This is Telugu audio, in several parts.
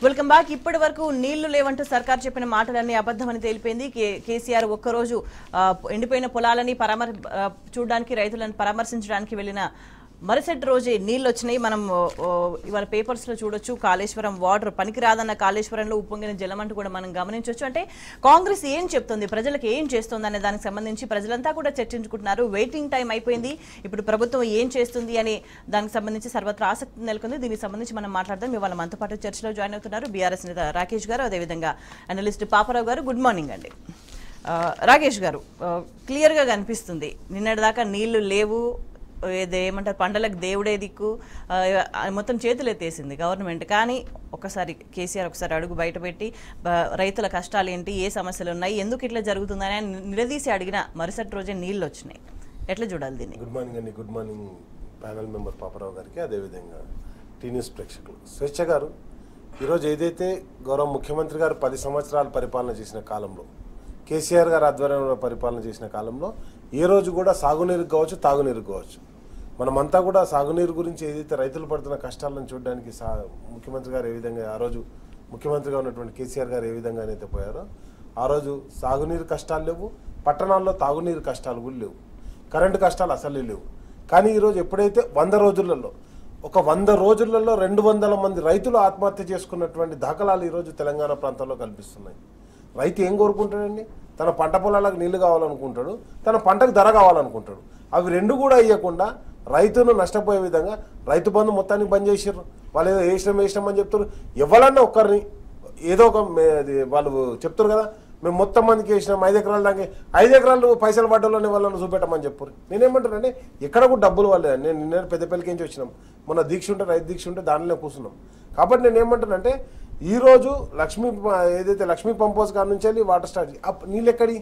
వెల్కమ్ బ్యాక్ ఇప్పటి వరకు నీళ్లు లేవంటూ సర్కార్ చెప్పిన మాటలన్నీ అబద్ధమని తేలిపోయింది కే- కేసీఆర్ ఒక్కరోజు ఆ, ఎండిపోయిన పొలాలని పరామర్ ఆ, చూడడానికి రైతులను పరామర్శించడానికి వెళ్ళిన మరుసటి రోజే నీళ్లు వచ్చినాయి మనం ఓ, ఓ, ఇవాళ పేపర్స్ లో చూడొచ్చు కాళేశ్వరం వాటర్ పనికిరాదన్న కాళేశ్వరంలో ఉప్పొంగిన జలం అంటూ కూడా మనం గమనించవచ్చు అంటే కాంగ్రెస్ ఏం చెప్తుంది ప్రజలకు ఏం చేస్తుంది అనే దానికి సంబంధించి ప్రజలంతా కూడా చర్చించుకుంటున్నారు వెయిటింగ్ టైం అయిపోయింది ఇప్పుడు ప్రభుత్వం ఏం చేస్తుంది అనే దానికి సంబంధించి సర్వత్రా ఆసక్తి నెలకొంది దీనికి సంబంధించి మనం మాట్లాడదాం ఇవాళ మనతో పాటు చర్చలో జాయిన్ అవుతున్నారు బీఆర్ఎస్ నేత రాకేష్ గారు అదేవిధంగా అనలిస్ట్ పాపారావు గారు గుడ్ మార్నింగ్ అండి ఆ, రాకేష్ గారు ఆ, క్లియర్గా కనిపిస్తుంది నిన్నటిదాకా నీళ్లు లేవు ఏది ఏమంటారు పంటలకు దేవుడే దిక్కు ఆ, ఆ, మొత్తం చేతులు ఎత్తేసింది గవర్నమెంట్ కానీ ఒకసారి కేసీఆర్ ఒకసారి అడుగు బయటపెట్టి బ- రైతుల కష్టాలు ఏంటి ఏ సమస్యలు ఉన్నాయి ఎందుకు ఇట్లా జరుగుతుందని ఆయన నిలదీసి అడిగిన మరుసటి రోజే నీళ్ళు వచ్చినాయి ఎట్లా చూడాలి దీన్ని గుడ్ మార్నింగ్ అండి good morning panel member Paparao గారికి అదేవిధంగా టీ న్యూస్ ప్రేక్షకులు స్వేచ్ఛ గారు ఈరోజు ఏదైతే గౌరవ ముఖ్యమంత్రి గారు పది సంవత్సరాలు పరిపాలన చేసిన కాలంలో కేసీఆర్ గారు ఆధ్వర్యంలో పరిపాలన చేసిన కాలంలో ఏ రోజు కూడా సాగునీరు కావచ్చు తాగునీరు కావచ్చు మనమంతా కూడా సాగునీరు గురించి ఏదైతే రైతులు పడుతున్న కష్టాలను చూడడానికి సా ముఖ్యమంత్రి గారు ఏ విధంగా ఆ రోజు ముఖ్యమంత్రిగా ఉన్నటువంటి కేసీఆర్ గారు ఏ విధంగా అయితే పోయారో ఆ రోజు సాగునీరు కష్టాలు లేవు పట్టణాల్లో తాగునీరు కష్టాలు కూడా లేవు కరెంటు కష్టాలు అసలే లేవు కానీ ఈరోజు ఎప్పుడైతే వంద రోజులలో ఒక వంద రోజులలో రెండు వందల మంది రైతులు ఆత్మహత్య చేసుకున్నటువంటి దాఖలాలు ఈరోజు తెలంగాణ ప్రాంతంలో కనిపిస్తున్నాయి రైతు ఏం కోరుకుంటాడండి తన పంట పొలాలకు నీళ్లు కావాలనుకుంటాడు తన పంటకు ధర కావాలనుకుంటాడు అవి రెండు కూడా ఇవ్వకుండా రైతును నష్టపోయే విధంగా రైతు బంధు మొత్తానికి బంద్ చేసారు వాళ్ళు ఏదో వేసినాం వేసినాం అని చెప్తారు ఎవరన్నా ఒక్కరిని ఏదో ఒక మే- అది వాళ్ళు చెప్తారు కదా మేము మొత్తం మందికి వేసినాం ఐదు ఎకరాల దాకా ఐదు ఎకరాలు పైసలు పడ్డలోనే వాళ్ళని చూపెట్టమని చెప్పారు నేనేమంటానంటే ఎక్కడ కూడా డబ్బులు వాళ్ళే నేను నిన్న పెద్దపల్లికి నుంచి వచ్చినాం మొన్న దీక్ష ఉంటే రైతు దీక్ష ఉంటే దానిలో కూర్చున్నాం కాబట్టి నేను ఏమంటానంటే ఈ రోజు లక్ష్మీ ప- ఏదైతే లక్ష్మీ పంపోజ్ కాడ నుంచి వెళ్ళి వాటర్ స్టార్ట్ చేయి. అప్ నీళ్ళు ఎక్కడి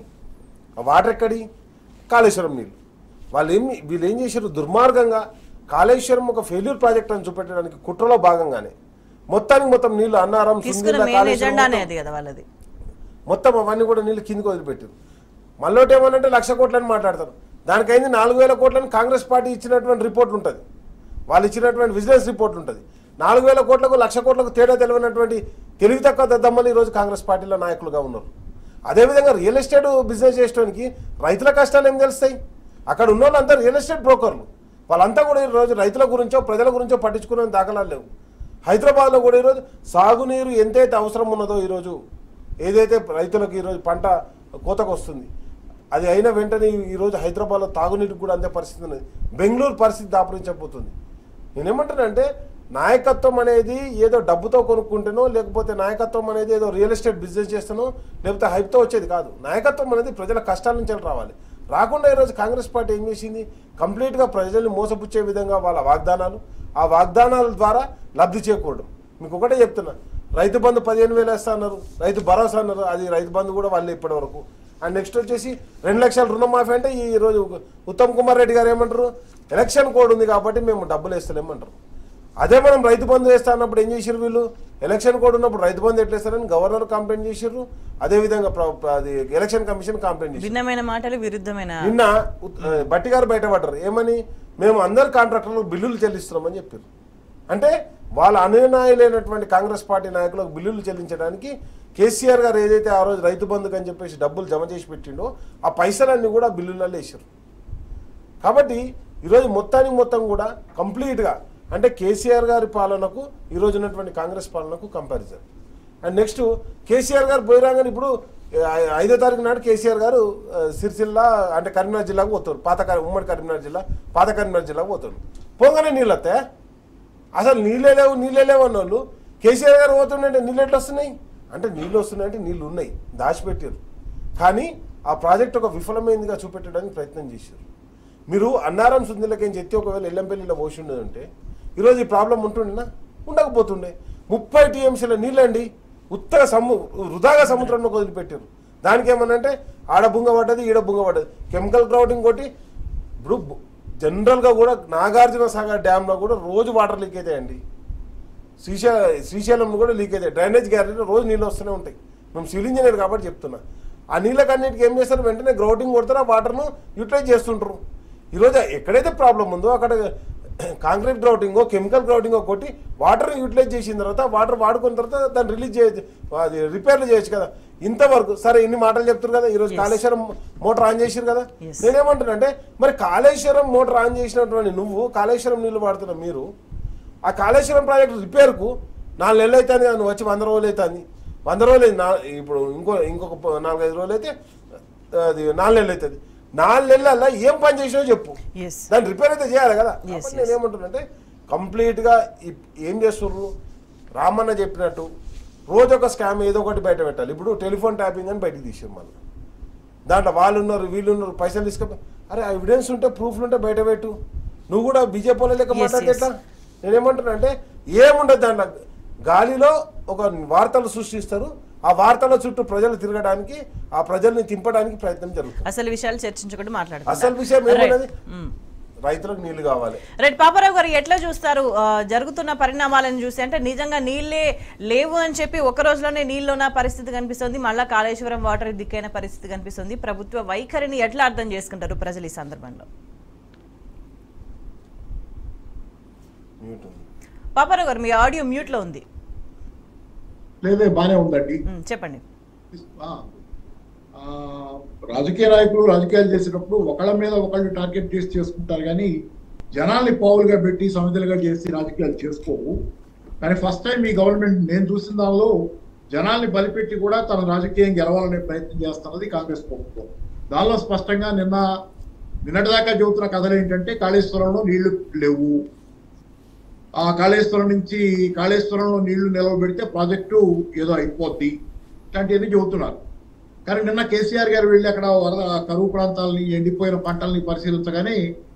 ఆ వాటర్ ఎక్కడి కాళేశ్వరం నీళ్ళు వాళ్ళు ఏం వీళ్ళు ఏం చేశారు దుర్మార్గంగా కాళేశ్వరం ఒక ఫెయిల్యూర్ ప్రాజెక్ట్ అని చూపెట్టడానికి కుట్రలో భాగంగానే మొత్తానికి మొత్తం నీళ్లు అన్నారం తీసుకున్న సుందిల్ల, మెయిన్ కాళేశ్వరం ఎజెండానే మొత్తం- అది కదా వాళ్ళది మొత్తం అవన్నీ కూడా నీళ్ళు కిందికి వదిలిపెట్టారు మళ్ళోటి ఏమనంటే లక్ష కోట్లని మాట్లాడతారు దానికైంది నాలుగు వేల కోట్లని కాంగ్రెస్ పార్టీ ఇచ్చినటువంటి రిపోర్ట్ ఉంటుంది వాళ్ళు ఇచ్చినటువంటి విజిలెన్స్ రిపోర్ట్ ఉంటుంది నాలుగు వేల కోట్లకు లక్ష కోట్లకు తేడా తెలియనటువంటి తెలివి తక్కువ దద్దమ్మలు ఈరోజు కాంగ్రెస్ పార్టీలో నాయకులుగా ఉన్నారు అదేవిధంగా రియల్ ఎస్టేట్ బిజినెస్ చేసేటానికి రైతుల కష్టాలు ఏం తెలుస్తాయి అక్కడ ఉన్న వాళ్ళంతా రియల్ ఎస్టేట్ బ్రోకర్లు వాళ్ళంతా కూడా ఈరోజు రైతుల గురించో ప్రజల గురించో పట్టించుకునే దాఖలాలు లేవు హైదరాబాద్లో కూడా ఈరోజు సాగునీరు ఎంతైతే అవసరం ఉన్నదో ఈరోజు ఏదైతే రైతులకు ఈరోజు పంట కోతకు వస్తుంది అది అయిన వెంటనే ఈ- ఈరోజు హైదరాబాద్లో తాగునీటికి కూడా అంతే పరిస్థితి ఉన్నది బెంగళూరు పరిస్థితి దాపురించబోతుంది నేనేమంటానంటే నాయకత్వం అనేది ఏదో డబ్బుతో కొనుక్కుంటేనో లేకపోతే నాయకత్వం అనేది ఏదో రియల్ ఎస్టేట్ బిజినెస్ చేస్తానో లేకపోతే హైప్తో వచ్చేది కాదు నాయకత్వం అనేది ప్రజల కష్టాల నుంచి రావాలి రాకుండా ఈరోజు కాంగ్రెస్ పార్టీ ఏం చేసింది కంప్లీట్గా ప్రజల్ని మోసపుచ్చే విధంగా వాళ్ళ వాగ్దానాలు ఆ వాగ్దానాల ద్వారా లబ్ధి చేకూడడం మీకు ఒకటే చెప్తున్నా రైతు బంధు పదిహేను వేలు వేస్తా అన్నారు రైతు భరోసా అన్నారు అది రైతు బంధు కూడా వాళ్ళు ఇప్పటి వరకు అండ్ నెక్స్ట్ వచ్చేసి రెండు లక్షల రుణమాఫీ అంటే ఈ రోజు ఉత్తమ్ కుమార్ రెడ్డి గారు ఏమంటారు ఎలక్షన్ కోడ్ ఉంది కాబట్టి మేము డబ్బులు వేస్తలేమంటారు అదే మనం రైతు బంధు వేస్తా అన్నప్పుడు ఏం చేసారు వీళ్ళు ఎలక్షన్ కోడ్ ఉన్నప్పుడు రైతు బంధు ఎట్లేస్తారని గవర్నర్ కంప్లైంట్ చేసారు అదేవిధంగా ప్ర- ప్ర- అది ఎలక్షన్ కమిషన్ కంప్లైంట్ చేశారు భిన్నమైన మాటలు విరుద్ధమైన నిన్న ఉత్- ఆ, బట్టి గారు బయటపడ్డారు ఏమని మేము అందరు కాంట్రాక్టర్లకు బిల్లులు చెల్లిస్తున్నామని చెప్పారు అంటే వాళ్ళ అనునాయులైనటువంటి కాంగ్రెస్ పార్టీ నాయకులకు బిల్లులు చెల్లించడానికి కేసీఆర్ గారు ఏదైతే ఆ రోజు రైతు బంధుకు అని చెప్పేసి డబ్బులు జమ చేసి పెట్టిండో ఆ పైసలన్నీ కూడా బిల్లులలో వేసారు కాబట్టి ఈరోజు మొత్తానికి మొత్తం కూడా కంప్లీట్గా అంటే కేసీఆర్ గారి పాలనకు ఈరోజు ఉన్నటువంటి కాంగ్రెస్ పాలనకు కంపారిజన్ అండ్ నెక్స్ట్ కేసీఆర్ గారు పోయి రాగానే ఇప్పుడు ఐ- ఐదో తారీఖు నాడు కేసీఆర్ గారు ఆ, సిరిసిల్ల అంటే కరీంనగర్ జిల్లాకు పోతారు పాత కరీ- ఉమ్మడి కరీంనగర్ జిల్లా పాత కరీంనగర్ జిల్లాకు పోతారు పోగానే నీళ్ళు వస్తాయా అసలు నీళ్ళే లేవు నీళ్ళే లేవు అన్న వాళ్ళు కేసీఆర్ గారు పోతుండే నీళ్ళు ఎట్లా వస్తున్నాయి అంటే నీళ్ళు వస్తున్నాయంటే నీళ్ళు ఉన్నాయి దాచిపెట్టారు కానీ ఆ ప్రాజెక్ట్ ఒక విఫలమైందిగా చూపెట్టడానికి ప్రయత్నం చేశారు మీరు అన్నారం సుందిలకేం చెప్తే ఒకవేళ ఎల్లంపల్లిలో పోసి ఉండదంటే ఈరోజు ఈ ప్రాబ్లం ఉంటుండేనా ఉండకపోతుండే ముప్పై టీఎంసీల నీళ్ళండి ఉత్తర సము వృధాగా సముద్రంలో వదిలిపెట్టారు దానికి ఏమనంటే ఆడ బుంగ పడ్డది ఈడ బుంగ పడ్డది కెమికల్ గ్రౌటింగ్ కొట్టి ఇప్పుడు బు- జనరల్గా కూడా నాగార్జున సాగర్ డ్యామ్లో కూడా రోజు వాటర్ లీక్ అవుతాయండి శ్రీశైల శ్రీశైలం కూడా లీక్ అవుతాయి డ్రైనేజ్ గ్యాలరీలో రోజు నీళ్ళు వస్తూనే ఉంటాయి మేము సివిల్ ఇంజనీర్ కాబట్టి చెప్తున్నా ఆ నీళ్ళకన్నిటికి ఏం చేస్తారు వెంటనే గ్రౌటింగ్ కొడతారు ఆ వాటర్ను యూటిలైజ్ చేస్తుంటారు ఈరోజు ఎక్కడైతే ప్రాబ్లం ఉందో అక్కడ కాంక్రీట్ గ్రౌటింగో కెమికల్ గ్రౌటింగో కొట్టి వాటర్ యూటిలైజ్ చేసిన తర్వాత వాటర్ వాడుకున్న తర్వాత దాన్ని రిలీజ్ చేయొచ్చు అది రిపేర్లు చేయొచ్చు కదా ఇంతవరకు సరే ఇన్ని మాటలు చెప్తారు కదా ఈరోజు కాళేశ్వరం మోటార్ ఆన్ చేసిరు కదా Yes. నేనేమంటున్నా అంటే మరి కాళేశ్వరం మోటార్ ఆన్ చేసినటువంటి నువ్వు కాళేశ్వరం నీళ్లు వాడుతున్న మీరు ఆ కాళేశ్వరం ప్రాజెక్ట్ రిపేర్కు నాలుగు నెలలు అవుతుంది కదా నువ్వు వచ్చి వంద రోజులు అవుతుంది వంద రోజులు అయింది. నా ఇప్పుడు ఇంకో ఇంకొక ప- నాలుగైదు రోజులు అయితే అది నాలుగు నెలలు అవుతుంది నాలుగు నెలల ఏం పని చేసినావో చెప్పు ఎస్ దాన్ని రిపేర్ అయితే చేయాలి కదా Yes, కాబట్టి yes. నేను ఏమంటున్నానంటే కంప్లీట్గా ఇప్- ఏం చేస్తుర్రు రామన్న చెప్పినట్టు రోజు ఒక స్కామ్ ఏదో ఒకటి బయట పెట్టాలి ఇప్పుడు టెలిఫోన్ ట్యాపింగ్ అని బయటకు తీసారు మళ్ళీ దాంట్లో వాళ్ళు ఉన్నారు వీళ్ళు ఉన్నారు పైసలు తీసుకొని అరే ఎవిడెన్స్ ఉంటే ప్రూఫ్లు ఉంటే బయట పెట్టు నువ్వు కూడా బీజేపీ వాళ్ళ లెక్క Yes, మాట్లాడితే yes. ఎట్లా నేనేమంటున్నా అంటే ఏముండదు దాంట్లో గాలిలో ఒక వార్తలు సృష్టిస్తారు ఆ వార్తల చుట్టూ ప్రజలు తిరగడానికి ఆ ప్రజల్ని తింపడానికి ప్రయత్నం జరుగుతుంది అసలు విషయాలు చర్చించకుండా మాట్లాడుకుందాం అసలు విషయం Right. ఏమున్నది మ్మ్. రైతులకు నీళ్లు కావాలి రైట్ పాపారావు గారు ఎట్లా చూస్తారు ఆ, జరుగుతున్న పరిణామాలను చూసి అంటే నిజంగా నీళ్ళే లేవు అని చెప్పి ఒక రోజులోనే నీళ్ళు ఉన్న పరిస్థితి కనిపిస్తుంది మళ్ళా కాళేశ్వరం వాటర్ దిక్కైన పరిస్థితి కనిపిస్తుంది ప్రభుత్వ వైఖరిని ఎట్లా అర్థం చేసుకుంటారు ప్రజలు ఈ సందర్భంలో మ్యూట్ ఉంది. పాపారావు గారు మీ ఆడియో మ్యూట్ లో ఉంది లేదే బానే ఉందండి మ్మ్, చెప్పండి ఆ, ఆ, రాజకీయ నాయకులు రాజకీయాలు చేసేటప్పుడు ఒకళ్ళ మీద ఒకళ్ళు టార్గెట్ చేసి చేసుకుంటారు కానీ జనాల్ని పావులుగా పెట్టి సమితులుగా చేసి రాజకీయాలు చేసుకోవు కానీ ఫస్ట్ టైం ఈ గవర్నమెంట్ నేను చూసిన దానిలో జనాల్ని బలిపెట్టి కూడా తన రాజకీయం గెలవాలనే ప్రయత్నం చేస్తున్నది కాంగ్రెస్ ప్రభుత్వం దానిలో స్పష్టంగా నిన్న నిన్నటిదాకా చెబుతున్న కథలు ఏంటంటే కాళేశ్వరంలో నీళ్లు లేవు ఆ కాళేశ్వరం నుంచి కాళేశ్వరంలో నీళ్లు నిలవబెడితే ప్రాజెక్టు ఏదో అయిపోద్ది ఇట్లాంటివన్నీ చెబుతున్నారు కానీ నిన్న కేసీఆర్ గారు వెళ్ళి అక్కడ వరద కరువు ప్రాంతాలని ఎండిపోయిన పంటల్ని పరిశీలించగానే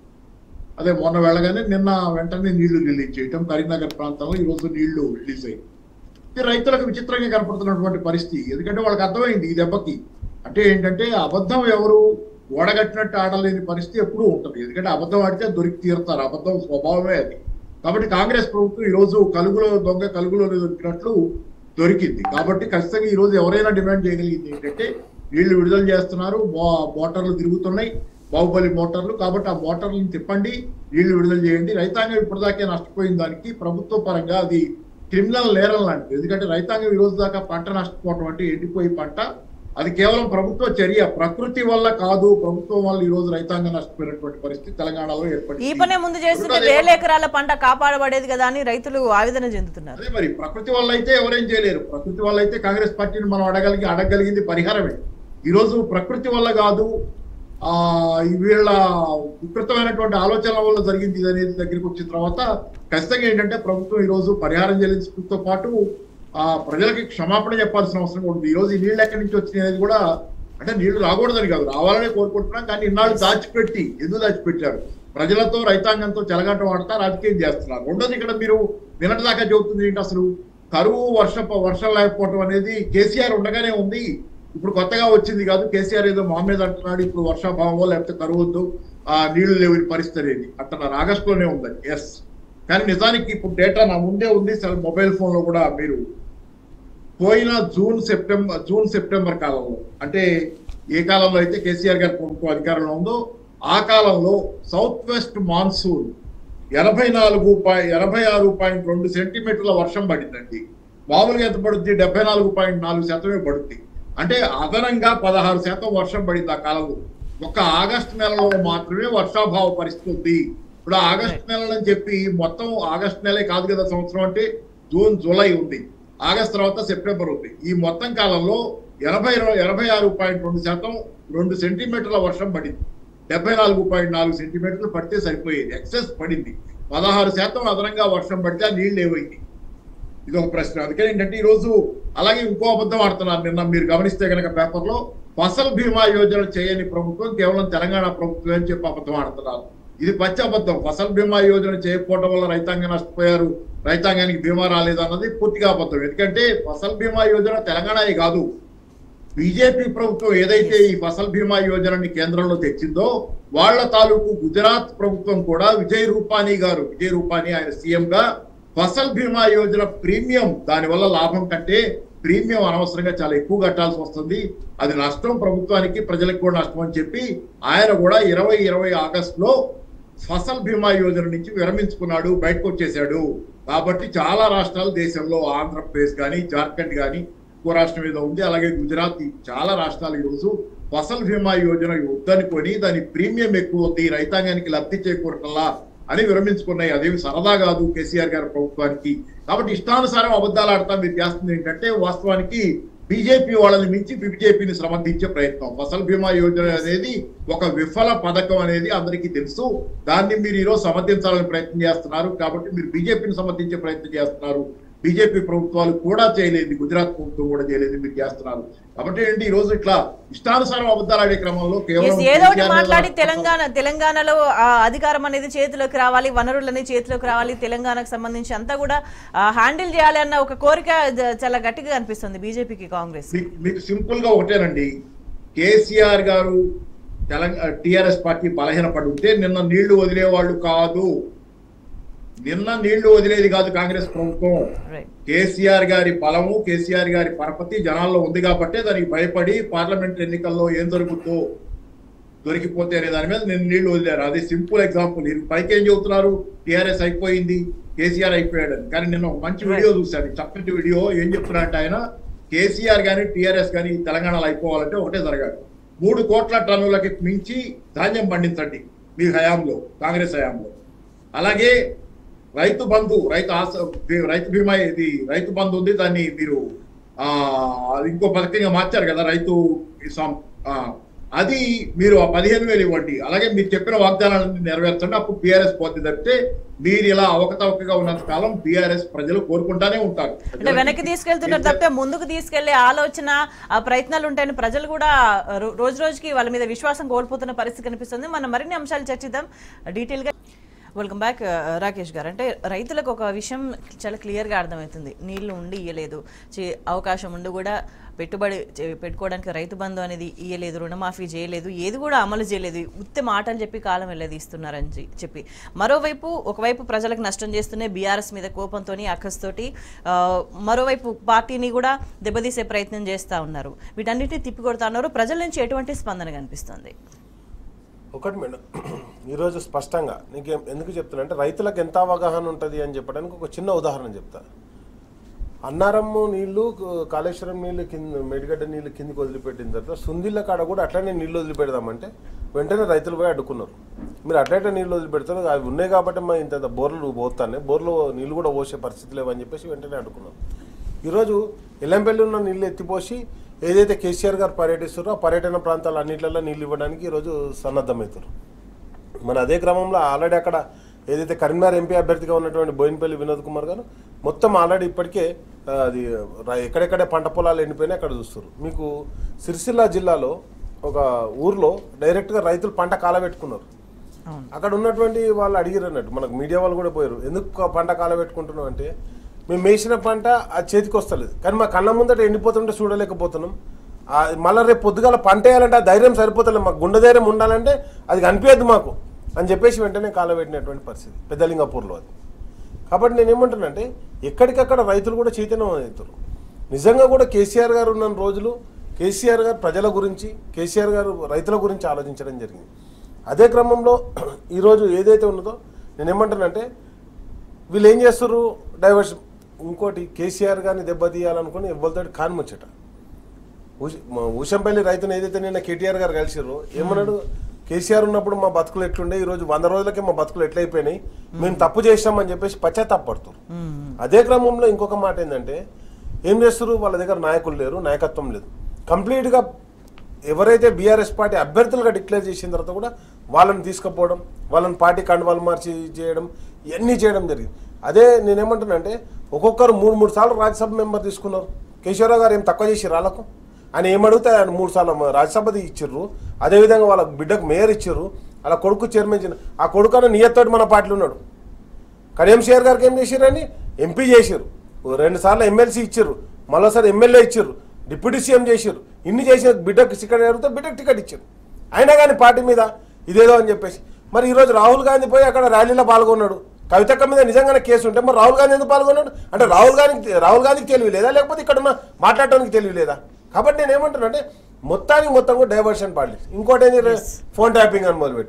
అదే మొన్న వెళ్ళగానే నిన్న వెంటనే నీళ్లు రిలీజ్ చేయటం కరీంనగర్ ప్రాంతంలో ఈ రోజు నీళ్లు రిలీజ్ అయ్యి ఇది రైతులకు విచిత్రంగా కనపడుతున్నటువంటి పరిస్థితి ఎందుకంటే వాళ్ళకి అర్థమైంది ఈ దెబ్బకి అంటే ఏంటంటే అబద్ధం ఎవరు ఓడగట్టినట్టు ఆడలేని పరిస్థితి ఎప్పుడూ ఉంటుంది ఎందుకంటే అబద్ధం ఆడితే దొరికి తీరుతారు అబద్ధం స్వభావమే అది కాబట్టి కాంగ్రెస్ ప్రభుత్వం ఈ రోజు కలుగులో దొంగ కలుగులో దొరికినట్లు దొరికింది కాబట్టి ఖచ్చితంగా ఈ రోజు ఎవరైనా డిమాండ్ చేయగలిగింది ఏంటంటే వీళ్ళు విడుదల చేస్తున్నారు మో- మోటార్లు తిరుగుతున్నాయి బాహుబలి మోటార్లు కాబట్టి ఆ మోటార్లను తిప్పండి వీళ్ళు విడుదల చేయండి రైతాంగం ఇప్పటిదాకే నష్టపోయిన దానికి ప్రభుత్వ పరంగా అది క్రిమినల్ నేరం లాంటిది ఎందుకంటే రైతాంగం ఈ రోజు దాకా పంట నష్టపోవటం అంటే ఎండిపోయి పంట అది కేవలం ప్రభుత్వ చర్య ప్రకృతి వల్ల కాదు ప్రభుత్వం వల్ల ఈ రోజు రైతాంగం నష్టపోయినటువంటి పరిస్థితి తెలంగాణలో ఈ ఏర్పడింది పనే ముందు చేస్తుంటే వేల ఎకరాల పంట కాపాడబడేది కదా అని రైతులు ఆవేదన చెందుతున్నారు అదే మరి ప్రకృతి వల్ల అయితే ఎవరేం చేయలేరు ప్రకృతి వల్ల అయితే కాంగ్రెస్ పార్టీని మనం అడగలిగి అడగలిగింది పరిహారమే ఈ రోజు ప్రకృతి వల్ల కాదు ఆ ఈ వీళ్ళ వికృతమైనటువంటి ఆలోచనల వల్ల జరిగింది ఇది అనేది దగ్గరికి వచ్చిన తర్వాత ఖచ్చితంగా ఏంటంటే ప్రభుత్వం ఈ రోజు పరిహారం చెల్లించడంతో పాటు ఆ ప్రజలకి క్షమాపణ చెప్పాల్సిన అవసరం కూడా ఉంది ఈ రోజు ఈ నీళ్ళు ఎక్కడి నుంచి వచ్చినాయి అనేది కూడా అంటే నీళ్లు రాకూడదని కాదు రావాలనే కోరుకుంటున్నాం కానీ ఇన్నాళ్ళు దాచిపెట్టి ఎందుకు దాచిపెట్టారు ప్రజలతో రైతాంగంతో చెలగాటం ఆడతా రాజకీయం చేస్తున్నారు రెండోది ఇక్కడ మీరు నిన్నటి దాకా చెబుతుంది ఏంటి అసలు కరువు వర్ష వర్షం లేకపోవడం అనేది కేసీఆర్ ఉండగానే ఉంది ఇప్పుడు కొత్తగా వచ్చింది కాదు కేసీఆర్ ఏదో మా మీద అంటున్నాడు ఇప్పుడు వర్షాభావమో లేకపోతే కరువు వద్దు ఆ నీళ్లు లేవు పరిస్థితి అనేది అంటున్నారు ఆగస్టులోనే ఉందని ఎస్ కానీ నిజానికి ఇప్పుడు డేటా నా ముందే ఉంది సెల్ మొబైల్ ఫోన్ లో కూడా మీరు పోయిన జూన్ సెప్టెంబర్ జూన్ సెప్టెంబర్ కాలంలో అంటే ఏ కాలంలో అయితే కేసీఆర్ గారి ప్రభుత్వం అధికారంలో ఉందో ఆ కాలంలో సౌత్ వెస్ట్ మాన్సూన్ ఎనభై నాలుగు పాయింట్ ఎనభై ఆరు పాయింట్ రెండు సెంటీమీటర్ల వర్షం పడిందండి మామూలుగా ఎంత పడుద్ది డెబ్బై నాలుగు పాయింట్ నాలుగు శాతమే పడుద్ది అంటే అదనంగా పదహారు శాతం వర్షం పడింది ఆ కాలంలో ఒక ఆగస్టు నెలలో మాత్రమే వర్షాభావ పరిస్థితి ఉంది ఇప్పుడు ఆగస్టు నెల అని చెప్పి మొత్తం ఆగస్టు నెలే కాదు కదా సంవత్సరం అంటే జూన్ జూలై ఉంది ఆగస్ట్ తర్వాత సెప్టెంబర్ ఉంది ఈ మొత్తం కాలంలో ఎనభై రో- ఎనభై ఆరు పాయింట్ రెండు శాతం రెండు సెంటీమీటర్ల వర్షం పడింది డెబ్బై నాలుగు పాయింట్ నాలుగు సెంటీమీటర్లు పడితే సరిపోయేది ఎక్సెస్ పడింది పదహారు శాతం అదనంగా వర్షం పడితే ఆ నీళ్ళు ఏమైంది ఇది ఒక ప్రశ్న అందుకని ఏంటంటే ఈ రోజు అలాగే ఇంకో అబద్ధం ఆడుతున్నారు నిన్న మీరు గమనిస్తే కనుక పేపర్లో ఫసల్ బీమా యోజన చేయని ప్రభుత్వం కేవలం తెలంగాణ ప్రభుత్వం అని చెప్పి అబద్ధం ఆడుతున్నారు ఇది పచ్చి అబద్ధం ఫసల్ బీమా యోజన చేయకపోవడం వల్ల రైతాంగం నష్టపోయారు రైతాంగానికి బీమా రాలేదు అన్నది పూర్తిగా అబద్ధం ఎందుకంటే ఫసల్ బీమా యోజన తెలంగాణ కాదు బీజేపీ ప్రభుత్వం ఏదైతే ఈ ఫసల్ బీమా యోజనని కేంద్రంలో తెచ్చిందో వాళ్ళ తాలూకు గుజరాత్ ప్రభుత్వం కూడా విజయ్ రూపానీ గారు విజయ్ రూపానీ ఆయన సీఎం గా ఫసల్ బీమా యోజన ప్రీమియం దానివల్ల లాభం కంటే ప్రీమియం అనవసరంగా చాలా ఎక్కువ కట్టాల్సి వస్తుంది అది నష్టం ప్రభుత్వానికి ప్రజలకు కూడా నష్టం అని చెప్పి ఆయన కూడా ఇరవై ఇరవై ఆగస్ట్ లో ఫసల్ బీమా యోజన నుంచి విరమించుకున్నాడు బయటకు వచ్చేసాడు కాబట్టి చాలా రాష్ట్రాలు దేశంలో ఆంధ్రప్రదేశ్ కానీ జార్ఖండ్ కానీ ఇంకో రాష్ట్రం మీద ఉంది అలాగే గుజరాత్ ఈ చాలా రాష్ట్రాలు ఈరోజు ఫసల్ బీమా యోజన వద్దనుకొని దాని ప్రీమియం ఎక్కువ ఉంది రైతాంగానికి లబ్ధి చేకూరటల్లా అని విరమించుకున్నాయి అదేమి సరదా కాదు కేసీఆర్ గారి ప్రభుత్వానికి కాబట్టి ఇష్టానుసారం అబద్ధాలు ఆడతా మీరు చేస్తుంది ఏంటంటే వాస్తవానికి బీజేపీ వాళ్ళని మించి బీజేపీని సమర్థించే ప్రయత్నం ఫసల్ బీమా యోజన అనేది ఒక విఫల పథకం అనేది అందరికీ తెలుసు దాన్ని మీరు ఈరోజు సమర్థించాలని ప్రయత్నం చేస్తున్నారు కాబట్టి మీరు బీజేపీని సమర్థించే ప్రయత్నం చేస్తున్నారు బీజేపీ ప్రభుత్వాలు కూడా చేయలేదు గుజరాత్ ప్రభుత్వం కూడా చేయలేదు మీరు చేస్తున్నారు కాబట్టి ఏంటి ఈ రోజు ఇట్లా ఇష్టానుసారం అబద్ధాలు ఆడే క్రమంలో Yes, కేవలం ఏదో ఒకటి కేసీఆర్ మీద మాట్లాడి తెలంగాణ తెలంగాణలో ఆ అధికారం అనేది చేతిలోకి రావాలి వనరులన్నీ చేతిలోకి రావాలి తెలంగాణకు సంబంధించి అంతా కూడా హ్యాండిల్ చేయాలి అన్న ఒక కోరిక జ- చాలా గట్టిగా అనిపిస్తుంది బీజేపీకి కాంగ్రెస్ మీకు మీకు సింపుల్ గా ఒకటేనండి కేసీఆర్ గారు తెలంగాణ టిఆర్ఎస్ పార్టీ బలహీనపడి ఉంటే నిన్న నీళ్లు వదిలేవాళ్ళు కాదు నిన్న నీళ్లు వదిలేది కాదు కాంగ్రెస్ ప్రభుత్వం రైట్ కేసీఆర్ గారి బలము కేసీఆర్ గారి పరపతి జనాల్లో ఉంది కాబట్టే దానికి భయపడి పార్లమెంట్ ఎన్నికల్లో ఏం జరుగుతుందో దొరికిపోతే అనే దాని మీద నేను నీళ్లు వదిలేరు అది సింపుల్ ఎగ్జాంపుల్ మీరు పైకి ఏం చెబుతున్నారు టీఆర్ఎస్ అయిపోయింది కేసీఆర్ అయిపోయాడని కానీ నిన్న ఒక మంచి వీడియో చూశాను చక్కటి వీడియో ఏం చెప్తున్నారంటే ఆయన కేసీఆర్ కానీ టీఆర్ఎస్ కానీ తెలంగాణలో అయిపోవాలంటే ఒకటే జరగాలి మూడు కోట్ల టన్నులకి మించి ధాన్యం పండించండి మీ హయాంలో కాంగ్రెస్ హయాంలో అలాగే రైతు బంధు రైతు ఆస రైతు బీమా ఇది రైతు బంధు ఉంది దాన్ని మీరు ఆ అది ఇంకో పథకంగా మార్చారు కదా రైతు సం- ఆ, అది మీరు ఆ పదిహేను వేలు ఇవ్వండి అలాగే మీరు చెప్పిన వాగ్దానాలను నెరవేర్చండి అప్పుడు బీఆర్ఎస్ పోతుంది తప్పితే మీరు ఇలా అవకతవకగా ఉన్నంత కాలం బీఆర్ఎస్ ప్రజలు కోరుకుంటానే ఉంటారు అంటే వెనక్కి తీసుకెళ్తున్నారు తప్పితే ముందుకు తీసుకెళ్లే ఆలోచన ఆ ప్రయత్నాలు ఉంటాయని ప్రజలు కూడా రో- రోజు రోజుకి వాళ్ళ మీద విశ్వాసం కోల్పోతున్న పరిస్థితి కనిపిస్తుంది మనం మరిన్ని అంశాలు చర్చిద్దాం డీటెయిల్ గా వెల్కమ్ బ్యాక్ రాకేష్ గారు అంటే రైతులకు ఒక విషయం చాలా క్లియర్గా అర్థమవుతుంది నీళ్లు ఉండి ఇయ్యలేదు చే- అవకాశం ఉండి కూడా పెట్టుబడి చే- పెట్టుకోవడానికి రైతు బంధు అనేది ఇయ్యలేదు రుణమాఫీ చేయలేదు ఏది కూడా అమలు చేయలేదు ఉత్తే మాటలు చెప్పి కాలం వెళ్ళదీస్తున్నారని చె- చెప్పి మరోవైపు ఒకవైపు ప్రజలకు నష్టం చేస్తూనే బీఆర్ఎస్ మీద కోపంతో అక్కస్తోటి ఆ, మరోవైపు పార్టీని కూడా దెబ్బతీసే ప్రయత్నం చేస్తూ ఉన్నారు వీటన్నిటిని తిప్పికొడతా ఉన్నారు ప్రజల నుంచి ఎటువంటి స్పందన కనిపిస్తుంది ఒకటి మేడం ఈరోజు స్పష్టంగా నీకు ఏం- ఎందుకు చెప్తున్నా అంటే రైతులకు ఎంత అవగాహన ఉంటుంది అని చెప్పడానికి ఒక చిన్న ఉదాహరణ చెప్తా అన్నారమ్ము నీళ్లు క- కాళేశ్వరం నీళ్లు కింద మేడిగడ్డ నీళ్లు కిందికి వదిలిపెట్టిన తర్వాత సుందిళ్ళ కాడ కూడా అట్లనే నీళ్లు వదిలిపెడదామంటే వెంటనే రైతులు పోయి అడ్డుకున్నారు మీరు అట్లయితే నీళ్లు వదిలిపెడతారు అవి ఉన్నాయి కాబట్టి మా ఇంత ఇంత బోర్లు పోతానే బోర్లు నీళ్లు కూడా పోసే పరిస్థితి లేవని చెప్పేసి వెంటనే అడ్డుకున్నారు ఈరోజు ఎల్లంపల్లి ఉన్న నీళ్లు ఎత్తిపోసి ఏదైతే కేసీఆర్ గారు పర్యటిస్తారో ఆ పర్యటన ప్రాంతాల అన్నింటిలో నీళ్లు ఇవ్వడానికి ఈరోజు సన్నద్ధమవుతారు మన అదే క్రమంలో ఆల్రెడీ అక్కడ ఏదైతే కరీంనగర్ ఎంపీ అభ్యర్థిగా ఉన్నటువంటి బోయినపల్లి వినోద్ కుమార్ గారు మొత్తం ఆల్రెడీ ఇప్పటికే ఆ, అది ర- ఎక్కడెక్కడే పంట పొలాలు ఎండిపోయినాయి అక్కడ చూస్తారు మీకు సిరిసిల్ల జిల్లాలో ఒక ఊర్లో డైరెక్ట్గా రైతులు పంట కాలబెట్టుకున్నారు అవును అక్కడ ఉన్నటువంటి వాళ్ళు అడిగారు అన్నట్టు మనకు మీడియా వాళ్ళు కూడా పోయారు ఎందుకు క- పంట కాలబెట్టుకుంటున్నాం అంటే మేము వేసిన పంట ఆ చేతికి వస్తలేదు కానీ మా కళ్ళ ముందట ఎండిపోతుంటే చూడలేకపోతున్నాం ఆ మళ్ళీ రేపు పొద్దుగాల పంట వేయాలంటే ఆ ధైర్యం సరిపోతలేదు మాకు గుండె ధైర్యం ఉండాలంటే అది కనిపించదు మాకు అని చెప్పేసి వెంటనే కాలబెట్టినటువంటి పరిస్థితి పెద్దలింగపూర్లో అది కాబట్టి నేను ఏమంటున్నానంటే ఎక్కడికక్కడ రైతులు కూడా చైతన్యం అవుతారు నిజంగా కూడా కేసీఆర్ గారు ఉన్న రోజులు కేసీఆర్ గారు ప్రజల గురించి కేసీఆర్ గారు రైతుల గురించి ఆలోచించడం జరిగింది అదే క్రమంలో ఈరోజు ఏదైతే ఉన్నదో నేను ఏమంటానంటే వీళ్ళు ఏం చేస్తారు డైవర్షన్ ఇంకోటి కేసీఆర్ గారిని దెబ్బతీయాలనుకుని ఎవరితోటి కానిముచ్చట ఊష- మా ఊషంపల్లి రైతుని ఏదైతే నిన్న కేటీఆర్ గారు కలిసిర్రో ఏమన్నాడు కేసీఆర్ ఉన్నప్పుడు మా బతుకులు ఎట్లుండే ఈ రోజు వంద రోజులకే మా బతుకులు ఎట్లయిపోయినాయి మేము తప్పు చేసామని చెప్పేసి పశ్చాత్తాపడుతారు అదే క్రమంలో ఇంకొక మాట ఏంటంటే ఏం చేస్తారు వాళ్ళ దగ్గర నాయకులు లేరు నాయకత్వం లేదు కంప్లీట్గా ఎవరైతే బీఆర్ఎస్ పార్టీ అభ్యర్థులుగా డిక్లేర్ చేసిన తర్వాత కూడా వాళ్ళని తీసుకుపోవడం వాళ్ళని పార్టీ కండువాలు మార్చి చేయడం ఇవన్నీ చేయడం జరిగింది అదే నేనేమంటున్నానంటే ఒక్కొక్కరు మూడు మూడు సార్లు రాజ్యసభ మెంబర్ తీసుకున్నారు కేశవరావు గారు ఏం తక్కువ చేసి రాళ్ళకు ఆయన ఏమడిగితే ఆయన మూడు సార్లు రాజ్యసభది ఇచ్చిర్రు అదేవిధంగా వాళ్ళ బిడ్డకు మేయర్ ఇచ్చిర్రు అలా కొడుకు చైర్మన్ ఇచ్చిన ఆ కొడుకు అన్న నియత్తోటి మన పార్టీలో ఉన్నాడు కడియం షేర్ గారికి ఏం చేసిర్రని ఎంపీ చేసిర్రు రెండు సార్లు ఎమ్మెల్సీ ఇచ్చిర్రు మరోసారి ఎమ్మెల్యే ఇచ్చిర్రు డిప్యూటీ సీఎం చేసిర్రు ఇన్ని చేసిన బిడ్డకు టికెట్ అడిగితే బిడ్డకు టికెట్ ఇచ్చారు అయినా కానీ పార్టీ మీద ఇదేదో అని చెప్పేసి మరి ఈరోజు రాహుల్ గాంధీ పోయి అక్కడ ర్యాలీలో పాల్గొన్నాడు కవితక్క మీద నిజంగానే కేసు ఉంటే మరి రాహుల్ గాంధీ ఎందుకు పాల్గొన్నాడు అంటే రాహుల్ గాంధీకి రాహుల్ గాంధీకి తెలివి లేదా లేకపోతే ఇక్కడ ఉన్న మాట్లాడటానికి తెలివి లేదా కాబట్టి నేను ఏమంటున్నా అంటే మొత్తానికి మొత్తం కూడా డైవర్షన్ పాలిటిక్స్ ఇంకోటి ఏంటి ఫోన్ ట్యాపింగ్ అని మొదలుపెట్టారు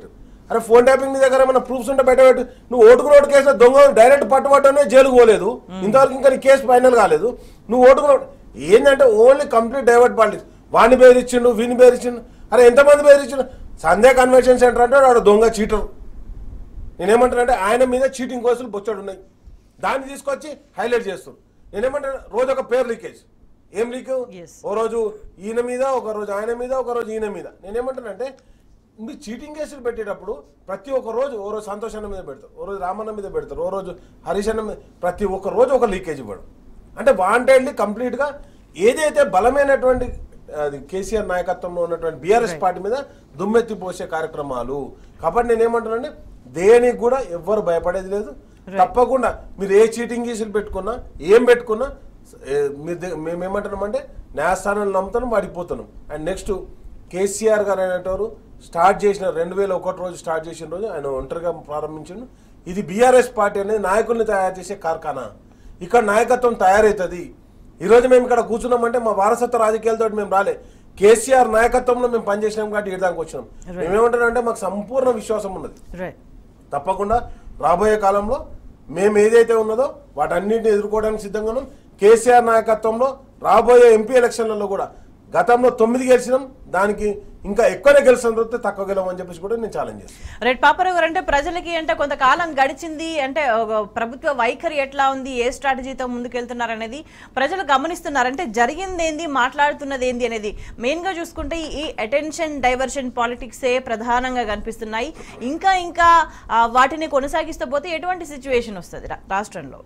అరే ఫోన్ ట్యాపింగ్ నీ దగ్గర ఏమైనా ప్రూఫ్స్ ఉంటే బయట పెట్టు నువ్వు ఓటుకు నోటు కేసులో దొంగ డైరెక్ట్ పట్టుబట్టనే జైలుకు పోలేదు ఇంతవరకు ఇంకా నీ కేసు ఫైనల్ కాలేదు నువ్వు ఓటుకు నోటు ఏంటంటే ఓన్లీ కంప్లీట్ డైవర్ట్ పాలిటిక్స్ వాడిని బెదిరించిండు వీని బెదిరించిండు అరే ఎంతమంది బెదిరించిండు సంధ్యా కన్వెన్షన్ సెంటర్ అంటే వాడు దొంగ చీటర్ నేనేమంటానంటే ఆయన మీద చీటింగ్ కేసులు బొచ్చాడు ఉన్నాయి దాన్ని తీసుకొచ్చి హైలైట్ చేస్తాను నేనేమంటాను రోజు ఒక పేరు లీకేజ్ ఏం లీక్ Yes. ఓ రోజు ఈయన మీద ఒక రోజు ఆయన మీద ఒక రోజు ఈయన మీద నేనేమంటానంటే మీరు చీటింగ్ కేసులు పెట్టేటప్పుడు ప్రతి ఒక్క రోజు ఓ రోజు సంతోష్ అన్న మీద పెడతారు ఓ రోజు రామన్న మీద పెడతారు ఓ రోజు హరీష్ అన్న మీద ప్రతి ఒక్క రోజు ఒక లీకేజ్ ఇవ్వడం అంటే వాంటెడ్లీ కంప్లీట్గా ఏదైతే బలమైనటువంటి అది కేసీఆర్ నాయకత్వంలో ఉన్నటువంటి బీఆర్ఎస్ పార్టీ మీద దుమ్మెత్తి పోసే కార్యక్రమాలు కాబట్టి నేనేమంటానంటే దేనికి కూడా ఎవ్వరు భయపడేది లేదు తప్పకుండా మీరు ఏ చీటింగ్ కేసులు పెట్టుకున్నా ఏం పెట్టుకున్నా ఏ, మీరు ద- మేము ఏమంటున్నామంటే న్యాయస్థానాన్ని నమ్ముతున్నాం వాడిపోతున్నాం అండ్ నెక్స్ట్ కేసీఆర్ గారు అనేటవారు స్టార్ట్ చేసిన రెండు వేల ఒకటి రోజు స్టార్ట్ చేసిన రోజు ఆయన ఒంటరిగా ప్రారంభించిండు ఇది బీఆర్ఎస్ పార్టీ అనేది నాయకుల్ని తయారు చేసే కార్ఖానా ఇక్కడ నాయకత్వం తయారవుతుంది ఈరోజు మేము ఇక్కడ కూర్చున్నామంటే మా వారసత్వ రాజకీయాలతో మేము రాలే కేసీఆర్ నాయకత్వంలో మేము పనిచేసినాం కాబట్టి ఈ దానికి వచ్చినాం మేమేమంటామంటే మాకు సంపూర్ణ విశ్వాసం ఉన్నది రైట్ తప్పకుండా రాబోయే కాలంలో మేము ఏదైతే ఉన్నదో వాటన్నిటిని ఎదుర్కోవడానికి సిద్ధంగా ఉన్నాం కేసీఆర్ నాయకత్వంలో రాబోయే ఎంపీ ఎలక్షన్లలో కూడా గతంలో తొమ్మిది గెలిచినాం దానికి ఇంకా ఎక్కువనే గెలిచిన తర్వాత తక్కువ గెలవని చెప్పేసి కూడా నేను ఛాలెంజ్ చేస్తాను రెడ్ పాపరావు గారు అంటే ప్రజలకి అంటే కొంతకాలం గడిచింది అంటే ఒక ప్రభుత్వ వైఖరి ఎట్లా ఉంది ఏ స్ట్రాటజీతో ముందుకెళ్తున్నారు అనేది ప్రజలు గమనిస్తున్నారు అంటే జరిగింది ఏంది మాట్లాడుతున్నది ఏంది అనేది మెయిన్ గా చూసుకుంటే ఈ అటెన్షన్ డైవర్షన్ పాలిటిక్సే ప్రధానంగా కనిపిస్తున్నాయి ఇంకా ఇంకా ఆ, వాటిని కొనసాగిస్తూ పోతే ఎటువంటి సిచ్యువేషన్ వస్తుంది రా- రాష్ట్రంలో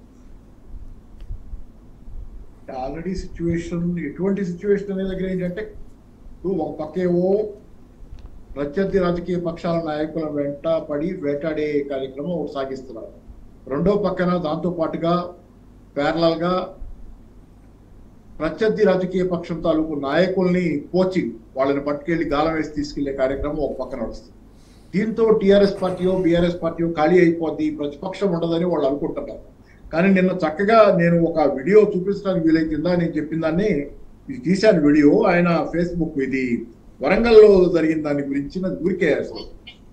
ఆల్రెడీ సిచ్యువేషన్ ఎటువంటి సిచ్యువేషన్ అనే దగ్గర ఏంటంటే ఇప్పుడు ఒక పక్కేవో ప్రత్యర్థి రాజకీయ పక్షాల నాయకుల వెంట పడి వేటాడే కార్యక్రమం ఒకటి సాగిస్తున్నారు రెండో పక్కన దాంతో పాటుగా parallel గా ప్రత్యర్థి రాజకీయ పక్షం తాలూకు నాయకుల్ని కోచింగ్ వాళ్ళని పట్టుకెళ్లి గాలం వేసి తీసుకెళ్లే కార్యక్రమం ఒక పక్కన నడుస్తుంది దీంతో టీఆర్ఎస్ పార్టీయో బీఆర్ఎస్ పార్టీయో ఖాళీ అయిపోద్ది ప్రతిపక్షం ఉండదని వాళ్ళు అనుకుంటున్నారు కానీ నిన్న చక్కగా నేను ఒక వీడియో చూపించడానికి వీలైతుందా నేను చెప్పిన దాన్ని ఇది తీశాను వీడియో ఆయన ఫేస్బుక్ ఇది వరంగల్లో జరిగిన దాని గురించి నాకు ఊరికే అసలు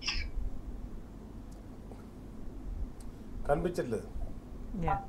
కనిపించట్లేదు Yeah.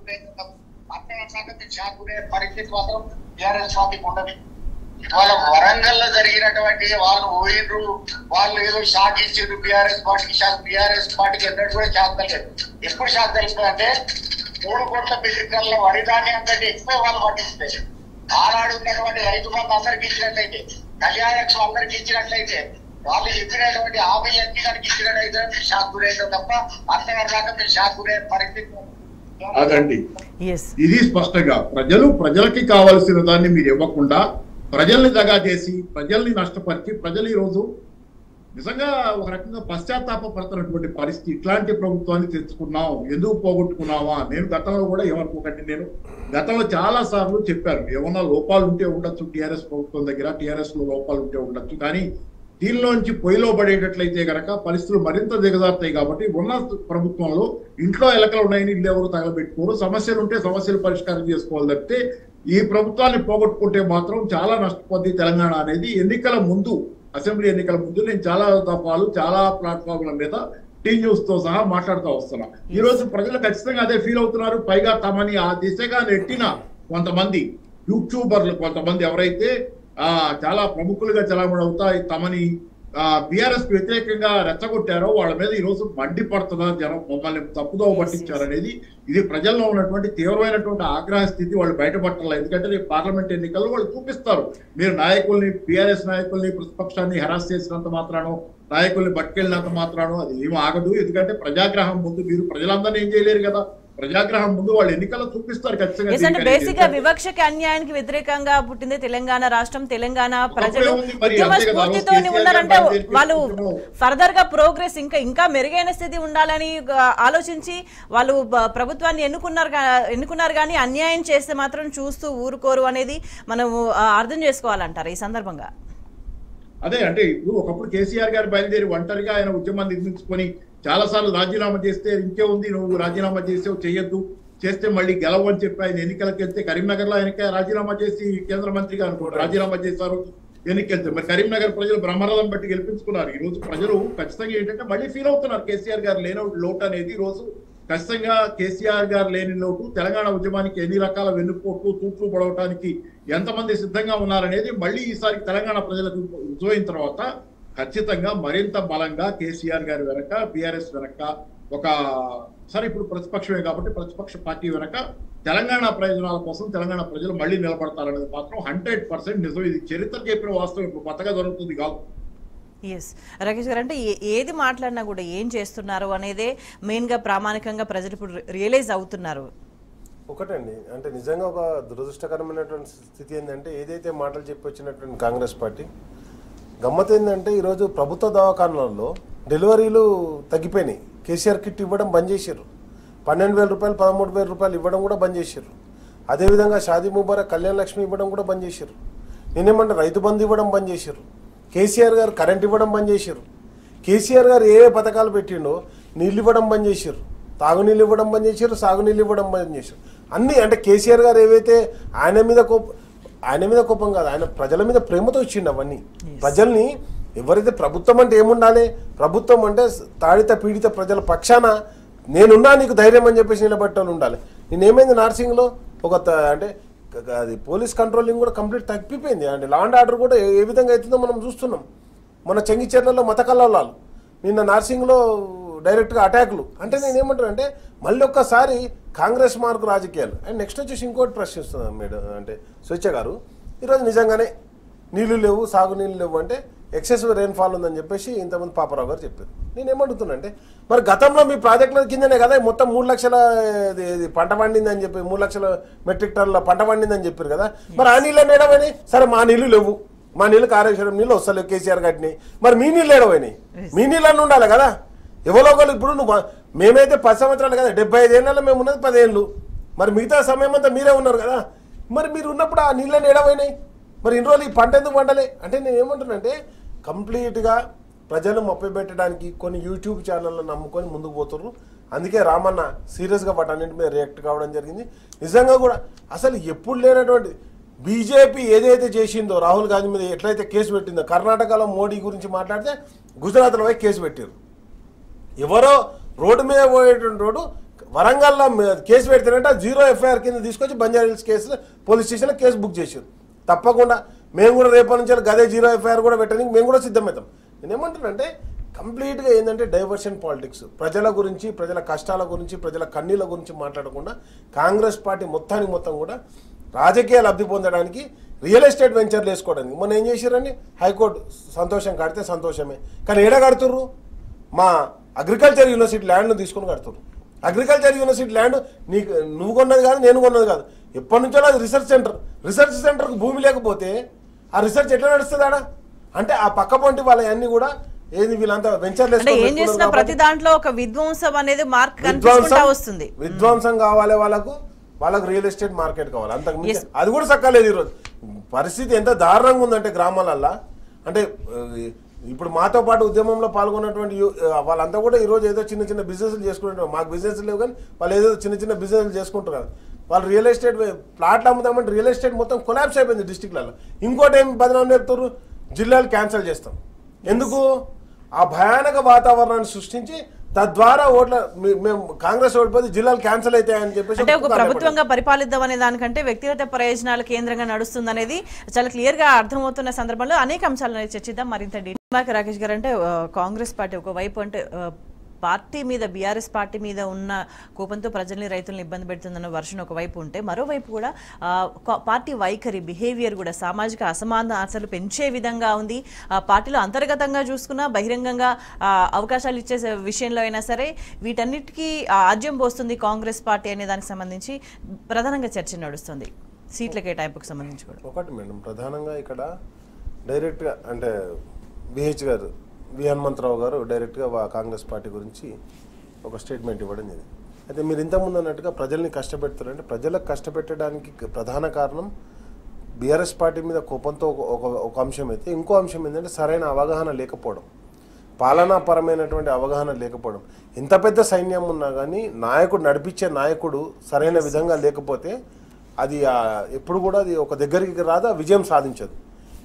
చాకునే పరిస్థితి మాత్రం టిఆర్ఎస్ పార్టీకి ఉండదు ఇవాళ వరంగల్ లో జరిగినటువంటి వాళ్ళు ఊయిండ్రు వాళ్ళు ఏదో షాక్ ఇచ్చిండ్రు బీఆర్ఎస్ పార్టీకి షాక్ బీఆర్ఎస్ పార్టీకి ఎన్నడూ కూడా షాక్ తగ్గలేదు ఎప్పుడు షాక్ తెలుస్తుంది అంటే మూడు కోట్ల బిల్లికల్లో వరి ధాన్యం కంటే ఎక్కువ వాళ్ళు పట్టించారు ఆనాడు ఉన్నటువంటి రైతు బంధు అందరికి ఇచ్చినట్లయితే కళ్యాణక్షం అందరికి ఇచ్చినట్లయితే వాళ్ళు చెప్పినటువంటి హామీలన్నీ కనుక ఇచ్చినట్లయితే షాక్ గురైతే తప్ప అంతవరకు దాకా మీరు షాక్ గురే పరిస్థితి అదండి ఎస్ ఇది స్పష్టంగా ప్రజలు ప్రజలకి కావలసిన దాన్ని మీరు ఇవ్వకుండా ప్రజల్ని దగా చేసి ప్రజల్ని నష్టపరిచి ప్రజలు ఈరోజు నిజంగా ఒక రకంగా పశ్చాత్తాపడుతున్నటువంటి పరిస్థితి ఇట్లాంటి ప్రభుత్వాన్ని తెచ్చుకున్నాం ఎందుకు పోగొట్టుకున్నావా నేను గతంలో కూడా ఏమనుకోకండి నేను గతంలో చాలా సార్లు చెప్పాను ఏమన్నా లోపాలు ఉంటే ఉండొచ్చు టీఆర్ఎస్ ప్రభుత్వం దగ్గర టీఆర్ఎస్ లో లోపాలు ఉంటే ఉండొచ్చు కానీ దీనిలోంచి పొయ్యిలో పడేటట్లయితే గనక పరిస్థితులు మరింత దిగజారుతాయి కాబట్టి ఉన్న ప్రభుత్వంలో ఇంట్లో ఎలకలు ఉన్నాయని ఇల్లు ఎవరు తగలబెట్టుకోరు సమస్యలు ఉంటే సమస్యలు పరిష్కారం చేసుకోవాలి తప్పితే ఈ ప్రభుత్వాన్ని పోగొట్టుకుంటే మాత్రం చాలా నష్టపోద్ది తెలంగాణ అనేది ఎన్నికల ముందు అసెంబ్లీ ఎన్నికల ముందు నేను చాలా దఫాలు చాలా ప్లాట్ఫామ్ల మీద టీ న్యూస్ తో సహా మాట్లాడుతూ వస్తున్నా ఈ రోజు ప్రజలు ఖచ్చితంగా అదే ఫీల్ అవుతున్నారు పైగా తమని ఆ దిశగా నెట్టిన కొంతమంది యూట్యూబర్లు కొంతమంది ఎవరైతే ఆ చాలా ప్రముఖులుగా చలామణి అవుతాయి తమని బీఆర్ఎస్ వ్యతిరేకంగా రెచ్చగొట్టారో వాళ్ళ మీద ఈ రోజు మండిపడుతున్నారు జనం మమ్మల్ని తప్పుదోవ పట్టించారనేది ఇది ప్రజల్లో ఉన్నటువంటి తీవ్రమైనటువంటి ఆగ్రహ స్థితి వాళ్ళు బయటపట్టాలి ఎందుకంటే రేపు పార్లమెంట్ ఎన్నికల్లో వాళ్ళు చూపిస్తారు మీరు నాయకుల్ని బీఆర్ఎస్ నాయకుల్ని ప్రతిపక్షాన్ని హెరాస్ చేసినంత మాత్రానో నాయకుల్ని పట్టుకెళ్ళినంత మాత్రానో అది ఏం ఆగదు ఎందుకంటే ప్రజాగ్రహం ముందు మీరు ప్రజలందరినీ ఏం చేయలేరు కదా ప్రజాగ్రహం ముందు వాళ్ళు ఎన్నికల్లో చూపిస్తారు ఖచ్చితంగా ఎస్ అంటే దీనికని. బేసిక్ గా వివక్షకి అన్యాయానికి వ్యతిరేకంగా పుట్టింది తెలంగాణ రాష్ట్రం తెలంగాణ ప్రజలు ఉంది మరి, ఉద్యమ అంతే కదా, స్ఫూర్తితో కేసీఆర్ ఉన్నారంటే గారు బయలుదేరి వాళ్ళు తీసుకుంటున్నాం. ఫర్దర్ గా ప్రోగ్రెస్ ఇంకా ఇంకా మెరుగైన స్థితి ఉండాలని ఆ, ఆలోచించి వాళ్ళు బ- ప్రభుత్వాన్ని ఎన్నుకున్నారు గా- ఎన్నుకున్నారు కానీ అన్యాయం చేస్తే మాత్రం చూస్తూ ఊరుకోరు అనేది మనం ఆ, అర్థం చేసుకోవాలంటారు ఈ సందర్భంగా అదే అంటే ఇప్పుడు ఒకప్పుడు కేసీఆర్ గారు బయలుదేరి ఒంటరిగా ఆయన ఉద్యమాన్ని నిర్మించుకొని చాలా సార్లు రాజీనామా చేస్తే ఇంకే ఉంది నువ్వు రాజీనామా చేసావు చేయొద్దు చేస్తే మళ్ళీ గెలవు అని చెప్పి ఆయన ఎన్నికలకు వెళ్తే కరీంనగర్ లో ఆయనకే రాజీనామా చేసి కేంద్ర మంత్రిగా అనుకో రాజీనామా చేశారు ఎన్నికెళ్తే మరి కరీంనగర్ ప్రజలు బ్రహ్మరథం బట్టి గెలిపించుకున్నారు ఈ రోజు ప్రజలు ఖచ్చితంగా ఏంటంటే మళ్ళీ ఫీల్ అవుతున్నారు కేసీఆర్ గారు లేని లోటు అనేది ఈ రోజు ఖచ్చితంగా కేసీఆర్ గారు లేని లోటు తెలంగాణ ఉద్యమానికి ఎన్ని రకాల వెన్నుపోట్లు తూట్లు పడవటానికి ఎంతమంది సిద్ధంగా ఉన్నారనేది మళ్ళీ ఈసారి తెలంగాణ ప్రజలకు రుజువైన తర్వాత ఖచ్చితంగా మరింత బలంగా కేసీఆర్ గారి వెనక బీఆర్ఎస్ వెనక ఒక సరే ఇప్పుడు ప్రతిపక్షమే కాబట్టి ప్రతిపక్ష పార్టీ వెనక తెలంగాణ ప్రయోజనాల కోసం తెలంగాణ ప్రజలు మళ్ళీ నిలబడతారనేది మాత్రం హండ్రెడ్ పర్సెంట్ నిజం ఇది చరిత్ర చెప్పిన వాస్తవం ఇప్పుడు కొత్తగా జరుగుతుంది కాదు ఎస్ రాకేష్ గారు అంటే ఏ- ఏది మాట్లాడినా కూడా ఏం చేస్తున్నారు అనేదే మెయిన్గా ప్రామాణికంగా ప్రజలు ఇప్పుడు రియలైజ్ అవుతున్నారు ఒకటండి అంటే నిజంగా ఒక దురదృష్టకరమైనటువంటి స్థితి ఏంటంటే ఏదైతే మాటలు చెప్పి వచ్చినటువంటి కాంగ్రెస్ పార్టీ గమ్మత్ ఏంటంటే ఈరోజు ప్రభుత్వ దవాఖానాలలో డెలివరీలు తగ్గిపోయినాయి కేసీఆర్ కిట్ ఇవ్వడం బంద్ చేశారు పన్నెండు వేల రూపాయలు పదమూడు వేల రూపాయలు ఇవ్వడం కూడా బంద్ చేశారు అదేవిధంగా షాదీ ముబారక్ కళ్యాణ లక్ష్మి ఇవ్వడం కూడా బంద్ చేశారు నేనేమంటే రైతు బంధు ఇవ్వడం బంద్ చేశారు కేసీఆర్ గారు కరెంట్ ఇవ్వడం బంద్ చేశారు కేసీఆర్ గారు ఏ ఏ పథకాలు పెట్టిండో నీళ్ళు ఇవ్వడం బంద్ చేశారు తాగునీళ్ళు ఇవ్వడం బంద్ చేశారు సాగునీళ్ళు ఇవ్వడం బంద్ చేశారు అన్నీ అంటే కేసీఆర్ గారు ఏవైతే ఆయన మీద కోప ఆయన మీద కోపం కాదు ఆయన ప్రజల మీద ప్రేమతో ఇచ్చిండు అవన్నీ ప్రజల్ని ఎవరైతే ప్రభుత్వం అంటే ఏముండాలి ప్రభుత్వం అంటే తాడిత పీడిత ప్రజల పక్షాన నేనున్నా నీకు ధైర్యం అని చెప్పేసి నిలబట్టాలి ఉండాలి నేనేమైంది నార్సింగ్లో ఒక త- అంటే క- క- అది పోలీస్ కంట్రోలింగ్ కూడా కంప్లీట్ తప్పిపోయింది అంటే లా అండ్ ఆర్డర్ కూడా ఏ- ఏ విధంగా అవుతుందో మనం చూస్తున్నాం మన చెంగిచెర్లలో మత కల్లాలు నిన్న నార్సింగ్లో డైరెక్ట్గా అటాక్లు అంటే నేను ఏమంటాను అంటే మళ్ళీ ఒక్కసారి కాంగ్రెస్ మార్కు రాజకీయాలు అండ్ నెక్స్ట్ వచ్చేసి ఇంకోటి ప్రశ్నిస్తున్నాను మేడం అంటే స్వేచ్ఛ గారు ఈరోజు నిజంగానే నీళ్లు లేవు సాగు నీళ్ళు లేవు అంటే ఎక్సెసివ్ రెయిన్ఫాల్ ఉందని చెప్పేసి ఇంతమంది పాపరావు గారు చెప్పారు నేను ఏమంటున్నా అంటే మరి గతంలో మీ ప్రాజెక్టుల కిందనే కదా ఈ మొత్తం మూడు లక్షల ఇది- ఇది పంట పండిందని చెప్పి మూడు లక్షల మెట్రిక్ టన్నుల పంట పండిందని చెప్పారు కదా మరి ఆ నీళ్ళు ఏడవని సరే మా నీళ్లు లేవు మా నీళ్ళు కాళేశ్వరం నీళ్ళు వస్తలేవు కేసీఆర్ కట్టినాయి మరి మీ నీళ్ళు ఏడవని మీ నీళ్ళని ఉండాలి కదా ఎవరో ఒకరు ఇప్పుడు నువ్వు మా- మేమైతే పది సంవత్సరాలు కదా డెబ్బై ఐదు ఏళ్ళలో మేము ఉన్నది పదేళ్ళు మరి మిగతా సమయం అంతా మీరే ఉన్నారు కదా మరి మీరు ఉన్నప్పుడు ఆ నీళ్ళని ఏడవైనాయి మరి ఇన్ని రోజులు ఈ పంట ఎందుకు పండలే అంటే నేను ఏమంటున్నానంటే కంప్లీట్గా ప్రజలు మభ్యపెట్టడానికి కొన్ని యూట్యూబ్ ఛానళ్ళను నమ్ముకొని ముందుకు పోతున్నారు అందుకే రామన్న సీరియస్గా వాటన్నింటి మీద రియాక్ట్ కావడం జరిగింది నిజంగా కూడా అసలు ఎప్పుడు లేనటువంటి బీజేపీ ఏదైతే చేసిందో రాహుల్ గాంధీ మీద ఎట్లయితే కేసు పెట్టిందో కర్ణాటకలో మోడీ గురించి మాట్లాడితే గుజరాత్లో పోయి కేసు పెట్టారు ఎవరో రోడ్డు మీద పోయేటువంటి రోడ్డు వరంగల్లో మే- కేసు పెడితేనంటే జీరో ఎఫ్ఐఆర్ కింద తీసుకొచ్చి బంజారా హిల్స్ కేసులో పోలీస్ స్టేషన్లో కేసు బుక్ చేశారు తప్పకుండా మేము కూడా రేపటి నుంచి గదే జీరో ఎఫ్ఐఆర్ కూడా పెట్టడానికి మేము కూడా సిద్ధమవుతాం నేను ఏమంటానంటే కంప్లీట్గా ఏంటంటే డైవర్షన్ పాలిటిక్స్ ప్రజల గురించి ప్రజల కష్టాల గురించి ప్రజల కన్నీళ్ళ గురించి మాట్లాడకుండా కాంగ్రెస్ పార్టీ మొత్తానికి మొత్తం కూడా రాజకీయ లబ్ధి పొందడానికి రియల్ ఎస్టేట్ వెంచర్లు వేసుకోవడానికి మొన్న ఏం చేశారండి హైకోర్టు సంతోషం కడితే సంతోషమే కానీ ఏడ కడుతుర్రు మా అగ్రికల్చర్ యూనివర్సిటీ ల్యాండ్ను తీసుకొని కడుతున్నారు అగ్రికల్చర్ యూనివర్సిటీ ల్యాండ్ నీకు నువ్వు కొన్నది కాదు నేను కొన్నది కాదు ఎప్పటి నుంచో అది రీసెర్చ్ సెంటర్ రీసెర్చ్ సెంటర్కి భూమి లేకపోతే ఆ రీసెర్చ్ ఎట్లా నడుస్తుంది ఆడ అంటే ఆ పక్క పొంటి వాళ్ళ అన్ని కూడా ఏది వీళ్ళంతా వెంచర్లు అంటే ఏం చేసినా ప్రతి దాంట్లో ఒక విధ్వంసం అనేది మార్క్ కనిపించుకుంటా వస్తుంది విధ్వంసం కావాలి వాళ్ళకు వాళ్ళకు రియల్ ఎస్టేట్ మార్కెట్ కావాలి అంతకు మించి అది కూడా సక్కలేదు ఈరోజు పరిస్థితి ఎంత దారుణంగా ఉందంటే గ్రామాలల్లో అంటే ఆ, ఇప్పుడు మాతో పాటు ఉద్యమంలో పాల్గొన్నటువంటి యు- ఆ, వాళ్ళంతా కూడా ఈరోజు ఏదో చిన్న చిన్న బిజినెస్లు చేసుకుంటారు మాకు బిజినెస్ లేవు కానీ వాళ్ళు ఏదో చిన్న చిన్న బిజినెస్లు చేసుకుంటారు వాళ్ళు రియల్ ఎస్టేట్ ప్లాట్లు అమ్ముతామంటే రియల్ ఎస్టేట్ మొత్తం కొలాప్స్ అయిపోయింది డిస్టిక్లలో ఇంకోటి ఏం బదనాం చెప్తారు జిల్లాలు క్యాన్సిల్ చేస్తాం ఎందుకు ఆ భయానక వాతావరణాన్ని సృష్టించి తద్వారా ఓట్ల మీ- మేము కాంగ్రెస్ ఓడిపోతే జిల్లాలు క్యాన్సిల్ అవుతాయని చెప్పేసి అంటే ఒక పుకార్లు ప్రభుత్వంగా పరిపాలిద్దాం అనే దానికంటే వ్యక్తిగత ప్రయోజనాల కేంద్రంగా నడుస్తుంది అనేది చాలా క్లియర్ గా అర్థమవుతున్న సందర్భంలో అనేక అంశాలను చర్చిద్దాం మరింత డీటెయిల్ రాకేష్ గారు అంటే ఆ, కాంగ్రెస్ పార్టీ ఒకవైపు అంటే ఆ, పార్టీ మీద బీఆర్ఎస్ పార్టీ మీద ఉన్న కోపంతో ప్రజల్ని రైతులను ఇబ్బంది పెడుతుందన్న వర్షన్ ఒకవైపు ఉంటే మరోవైపు కూడా ఆ, కా- పార్టీ వైఖరి బిహేవియర్ కూడా సామాజిక అసమానతలు పెంచే విధంగా ఉంది ఆ, పార్టీలో అంతర్గతంగా చూసుకున్నా బహిరంగంగా ఆ, అవకాశాలు ఇచ్చే విషయంలో అయినా సరే వీటన్నిటికీ ఆ, ఆజ్యం పోస్తుంది కాంగ్రెస్ పార్టీ అనే దానికి సంబంధించి ప్రధానంగా చర్చ నడుస్తుంది సీట్ల కేటాయింపుకు సంబంధించి కూడా ఒకటి మేడం ప్రధానంగా ఇక్కడ డైరెక్ట్గా అంటే బిహెచ్ గారు వి హనుమంతరావు గారు డైరెక్ట్గా వా- కాంగ్రెస్ పార్టీ గురించి ఒక స్టేట్మెంట్ ఇవ్వడం జరిగింది అయితే మీరు ఇంతకుముందు అన్నట్టుగా ప్రజల్ని కష్టపెడుతున్నారంటే ప్రజలకు కష్టపెట్టడానికి ప్రధాన కారణం బీఆర్ఎస్ పార్టీ మీద కోపంతో ఒక- ఒక ఒక అంశం అయితే ఇంకో అంశం ఏంటంటే సరైన అవగాహన లేకపోవడం పాలనాపరమైనటువంటి అవగాహన లేకపోవడం ఎంత పెద్ద సైన్యం ఉన్నా కానీ నాయకుడు నడిపించే నాయకుడు సరైన విధంగా లేకపోతే అది ఆ, ఎప్పుడు కూడా అది ఒక దగ్గరికి రాదు ఆ విజయం సాధించదు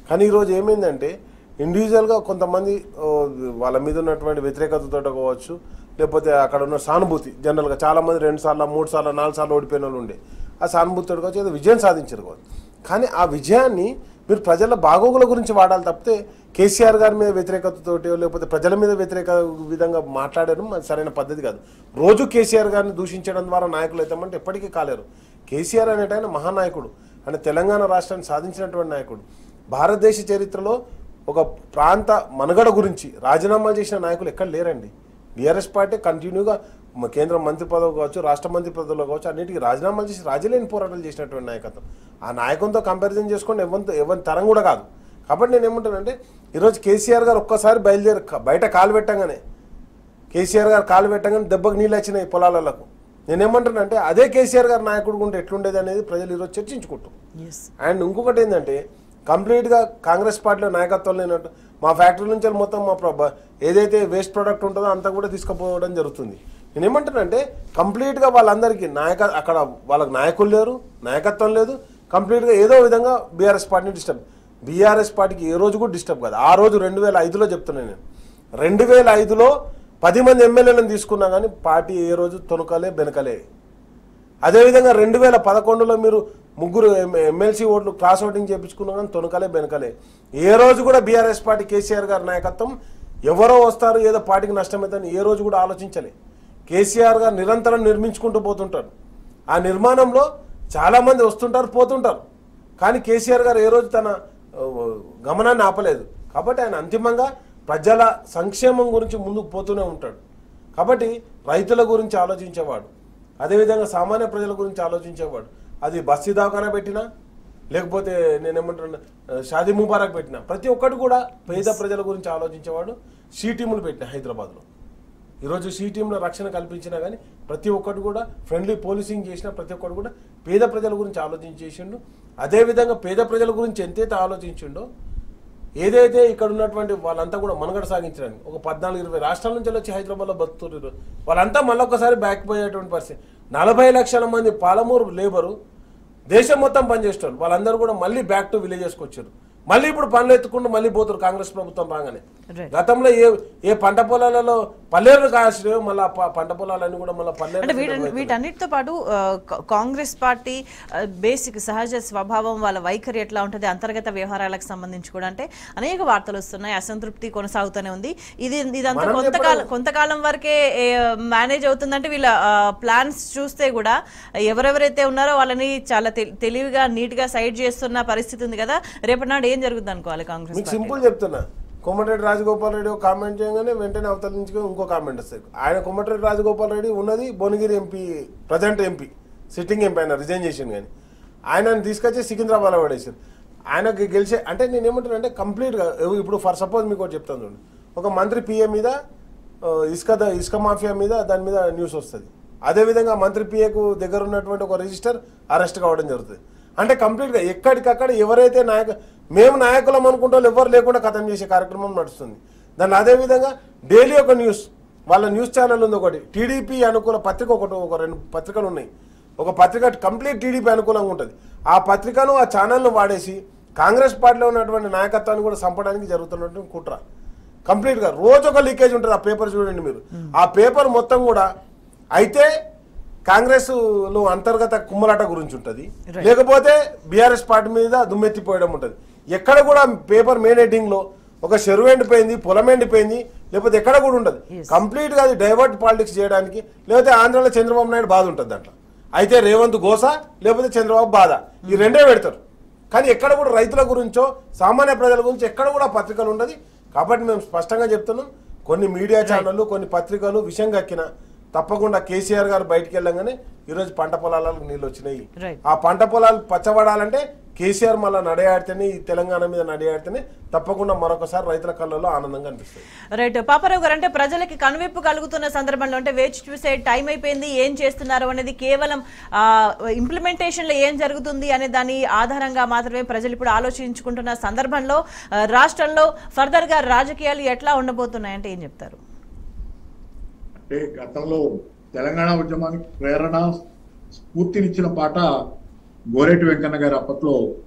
కానీ ఈరోజు ఏమైందంటే ఇండివిజువల్గా కొంతమంది ఓ, వాళ్ళ మీద ఉన్నటువంటి వ్యతిరేకతతో కావచ్చు లేకపోతే అక్కడ ఉన్న సానుభూతి జనరల్గా చాలామంది రెండు సార్లు మూడు సార్లు నాలుగు సార్లు ఓడిపోయిన వాళ్ళు ఉండే ఆ సానుభూతితో కావచ్చు ఏదో విజయం సాధించారు కావచ్చు కానీ ఆ విజయాన్ని మీరు ప్రజల బాగోగుల గురించి వాడాలి తప్పితే కేసీఆర్ గారి మీద వ్యతిరేకతతోటి లేకపోతే ప్రజల మీద వ్యతిరేక విధంగా మాట్లాడడం అది సరైన పద్ధతి కాదు రోజు కేసీఆర్ గారిని దూషించడం ద్వారా నాయకులు అవుతామంటే ఎప్పటికీ కాలేరు కేసీఆర్ అనేట ఆయన మహానాయకుడు ఆయన తెలంగాణ రాష్ట్రాన్ని సాధించినటువంటి నాయకుడు భారతదేశ చరిత్రలో ఒక ప్రాంత మనుగడ గురించి రాజీనామాలు చేసిన నాయకులు ఎక్కడ లేరండి బీఆర్ఎస్ పార్టీ కంటిన్యూగా మ- కేంద్ర మంత్రి పదవి కావచ్చు రాష్ట్ర మంత్రి పదవులు కావచ్చు అన్నిటికీ రాజీనామాలు చేసి రాజీలేని పోరాటాలు చేసినటువంటి నాయకత్వం ఆ నాయకంతో కంపారిజన్ చేసుకుంటే ఎవరితో ఎవరి తరం కూడా కాదు కాబట్టి నేను ఏమంటానంటే ఈరోజు కేసీఆర్ గారు ఒక్కసారి బయలుదేరి క- బయట కాలు పెట్టంగానే కేసీఆర్ గారు కాలు పెట్టగానే దెబ్బకు నీళ్ళు వచ్చినాయి పొలాలకు నేనేమంటానంటే అదే కేసీఆర్ గారు నాయకుడు ఉంటే ఎట్లుండేది అనేది ప్రజలు ఈరోజు చర్చించుకుంటాం ఎస్ అండ్ ఇంకొకటి ఏంటంటే కంప్లీట్గా కాంగ్రెస్ పార్టీలో నాయకత్వం లేనట్టు మా ఫ్యాక్టరీ నుంచి మొత్తం మా ప్ర- ఏదైతే వేస్ట్ ప్రోడక్ట్ ఉంటుందో అంతా కూడా తీసుకుపోవడం జరుగుతుంది నేను ఏమంటానంటే కంప్లీట్గా వాళ్ళందరికీ నాయక అక్కడ వాళ్ళకి నాయకులు లేరు నాయకత్వం లేదు కంప్లీట్గా ఏదో విధంగా బీఆర్ఎస్ పార్టీని డిస్టర్బ్ బీఆర్ఎస్ పార్టీకి ఏ రోజు కూడా డిస్టర్బ్ కాదు ఆ రోజు రెండు వేల ఐదులో చెప్తున్నాను నేను రెండు వేల ఐదులో పది మంది ఎమ్మెల్యేలను తీసుకున్నా కానీ పార్టీ ఏ రోజు తొనకలే బెనకలే అదేవిధంగా రెండు వేల పదకొండులో మీరు ముగ్గురు ఎమ్- ఎమ్మెల్సీ ఓట్లు క్రాస్ ఓటింగ్ చేయించుకున్నా కానీ తొనకలే బెనకలే ఏ రోజు కూడా బీఆర్ఎస్ పార్టీ కేసీఆర్ గారి నాయకత్వం ఎవరో వస్తారు ఏదో పార్టీకి నష్టమవుతుందని ఏ రోజు కూడా ఆలోచించలే కేసీఆర్ గారు నిరంతరం నిర్మించుకుంటూ పోతుంటారు ఆ నిర్మాణంలో చాలామంది వస్తుంటారు పోతుంటారు కానీ కేసీఆర్ గారు ఏ రోజు తన ఆ, గమనాన్ని ఆపలేదు కాబట్టి ఆయన అంతిమంగా ప్రజల సంక్షేమం గురించి ముందుకు పోతూనే ఉంటాడు కాబట్టి రైతుల గురించి ఆలోచించేవాడు అదేవిధంగా సామాన్య ప్రజల గురించి ఆలోచించేవాడు అది బస్సు దవాఖానా పెట్టినా లేకపోతే నేనేమంటున్నా ఆ, షాదీ ముబారక్ పెట్టినా ప్రతి ఒక్కటి కూడా పేద ప్రజల గురించి ఆలోచించేవాడు షీ టీములు పెట్టిన హైదరాబాద్లో ఈరోజు షీ టీంలో రక్షణ కల్పించినా కానీ ప్రతి ఒక్కటి కూడా ఫ్రెండ్లీ పోలీసింగ్ చేసిన ప్రతి ఒక్కటి కూడా పేద ప్రజల గురించి ఆలోచించి చేసిండు అదేవిధంగా పేద ప్రజల గురించి ఎంతైతే ఆలోచించిండో ఏదైతే ఇక్కడ ఉన్నటువంటి వాళ్ళంతా కూడా మనుగడ సాగించడానికి ఒక పద్నాలుగు ఇరవై రాష్ట్రాల నుంచి వచ్చి హైదరాబాద్లో బతుకుతున్నారు వాళ్ళంతా మళ్ళీ ఒకసారి బ్యాక్ పోయేటువంటి పరిస్థితి నలభై లక్షల మంది పాలమూరు లేబరు దేశం మొత్తం పనిచేస్తారు వాళ్ళందరూ కూడా మళ్ళీ బ్యాక్ టు విలేజెస్కి వచ్చారు మళ్ళీ ఇప్పుడు పనులు ఎత్తుకుంటూ మళ్ళీ పోతారు కాంగ్రెస్ ప్రభుత్వం రాగానే Right. గతంలో ఏ ఏ పంట పొలాలలో పల్లెలు కాసినాయో మళ్ళీ ఆ ప- పంట పొలాలన్నీ కూడా మళ్ళీ అంటే వీట పల్లెలు వీటన్నిటితో పాటు ఆ, కా- కాంగ్రెస్ పార్టీ బేసిక్ సహజ స్వభావం వాళ్ళ వైఖరి ఎట్లా ఉంటుంది అంతర్గత వ్యవహారాలకు సంబంధించి కూడా అంటే అనేక వార్తలు వస్తున్నాయి అసంతృప్తి కొనసాగుతూనే ఉంది ఇది ఇదంతా మనం కొంతకాలం చెప్పడం- కొంతకాలం వరకే మేనేజ్ అవుతుందంటే వీళ్ళ ప్లాన్స్ చూస్తే కూడా ఎవరెవరైతే ఉన్నారో వాళ్ళని చాలా తె- తెలివిగా నీట్ గా సైడ్ చేస్తున్న పరిస్థితి ఉంది కదా రేపటి నాడు ఏం జరుగుతుంది అనుకోవాలి కాంగ్రెస్ మీకు పార్టీ సింపుల్ చెప్తున్నా కోమటిరెడ్డి రాజగోపాల్ రెడ్డి ఒక కామెంట్ చేయగానే వెంటనే అవతల నుంచి ఇంకో కామెంట్ వస్తుంది ఆయన కోమటిరెడ్డి రాజగోపాల్ రెడ్డి ఉన్నది Bhuvanagiri MP present MP sitting MP ఆయన రిజైన్ చేసిండు కానీ ఆయనను తీసుకొచ్చి సికింద్రాబాద్లో పడేసారు ఆయనకి గెలిచే అంటే నేను ఏమంటాను అంటే కంప్లీట్గా ఇప్పుడు ఫర్ సపోజ్ మీకు ఒకటి చెప్తాను చూడండి ఒక మంత్రి పిఏ మీద ఆ, ఇసుక ద- ఇసుక మాఫియా మీద దాని మీద న్యూస్ వస్తుంది అదేవిధంగా మంత్రి పిఏకు దగ్గర ఉన్నటువంటి ఒక రిజిస్టర్ అరెస్ట్ కావడం జరుగుతుంది అంటే కంప్లీట్గా ఎక్కడికక్కడ ఎవరైతే నాయక మేము నాయకులం అనుకుంటే వాళ్ళు ఎవరు లేకుండా ఖతం చేసే కార్యక్రమం నడుస్తుంది దాన్ని అదేవిధంగా డైలీ ఒక న్యూస్ వాళ్ళ న్యూస్ ఛానల్ ఉంది ఒకటి టీడీపీ అనుకూల పత్రిక ఒకటి ఒక రెండు పత్రికలు ఉన్నాయి ఒక పత్రిక కంప్లీట్ టీడీపీ అనుకూలంగా ఉంటుంది ఆ పత్రికను ఆ ఛానల్ను వాడేసి కాంగ్రెస్ పార్టీలో ఉన్నటువంటి నాయకత్వాన్ని కూడా చంపడానికి జరుగుతున్నటువంటి కుట్ర కంప్లీట్గా రోజు ఒక లీకేజ్ ఉంటుంది ఆ పేపర్ చూడండి మీరు ఆ పేపర్ మొత్తం కూడా అయితే కాంగ్రెస్ లో అంతర్గత కుమ్మలాట గురించి ఉంటుంది Right. లేకపోతే బీఆర్ఎస్ పార్టీ మీద దుమ్మెత్తిపోయడం ఉంటుంది ఎక్కడ కూడా పేపర్ మెయిన్ హెడ్డింగ్ లో ఒక చెరువు ఎండిపోయింది పొలం ఎండిపోయింది లేకపోతే ఎక్కడ కూడా ఉండదు Yes. కంప్లీట్ గా అది డైవర్ట్ పాలిటిక్స్ చేయడానికి లేకపోతే ఆంధ్రాలో చంద్రబాబు నాయుడు బాధ ఉంటుంది దాంట్లో అయితే రేవంత్ గోస లేకపోతే చంద్రబాబు బాధ ఈ రెండే పెడతారు కానీ ఎక్కడ కూడా రైతుల గురించో సామాన్య ప్రజల గురించి ఎక్కడ కూడా పత్రికలు ఉండదు కాబట్టి మేము స్పష్టంగా చెప్తున్నాం కొన్ని మీడియా ఛానళ్ళు కొన్ని పత్రికలు విషయం కక్కిన తప్పకుండా కేసీఆర్ గారు బయటికి వెళ్ళంగానే ఈరోజు పంట పొలాలకు నీళ్ళు వచ్చినాయి Right. ఆ పంట పొలాలు పచ్చబడాలంటే కేసీఆర్ మళ్ళీ నడయాడితేనే ఈ తెలంగాణ మీద నడయాడితేనే తప్పకుండా మరొకసారి రైతుల కళ్ళలో ఆనందంగా అనిపిస్తుంది రైట్ పాపారావు గారు అంటే ప్రజలకి కనువిప్పు కలుగుతున్న సందర్భంలో అంటే వేచి చూసే టైం అయిపోయింది ఏం చేస్తున్నారు అనేది కేవలం ఇంప్లిమెంటేషన్ లో ఏం జరుగుతుంది అనే దాని ఆధారంగా మాత్రమే ప్రజలు ఇప్పుడు ఆలోచించుకుంటున్న సందర్భంలో ఆ, రాష్ట్రంలో ఫర్దర్ గా రాజకీయాలు ఎట్లా ఉండబోతున్నాయంటే ఏం చెప్తారు అంటే గతంలో తెలంగాణ ఉద్యమానికి ప్రేరణ స్ఫూర్తినిచ్చిన పాట గోరేటి వెంకన్న గారు అప్పట్లో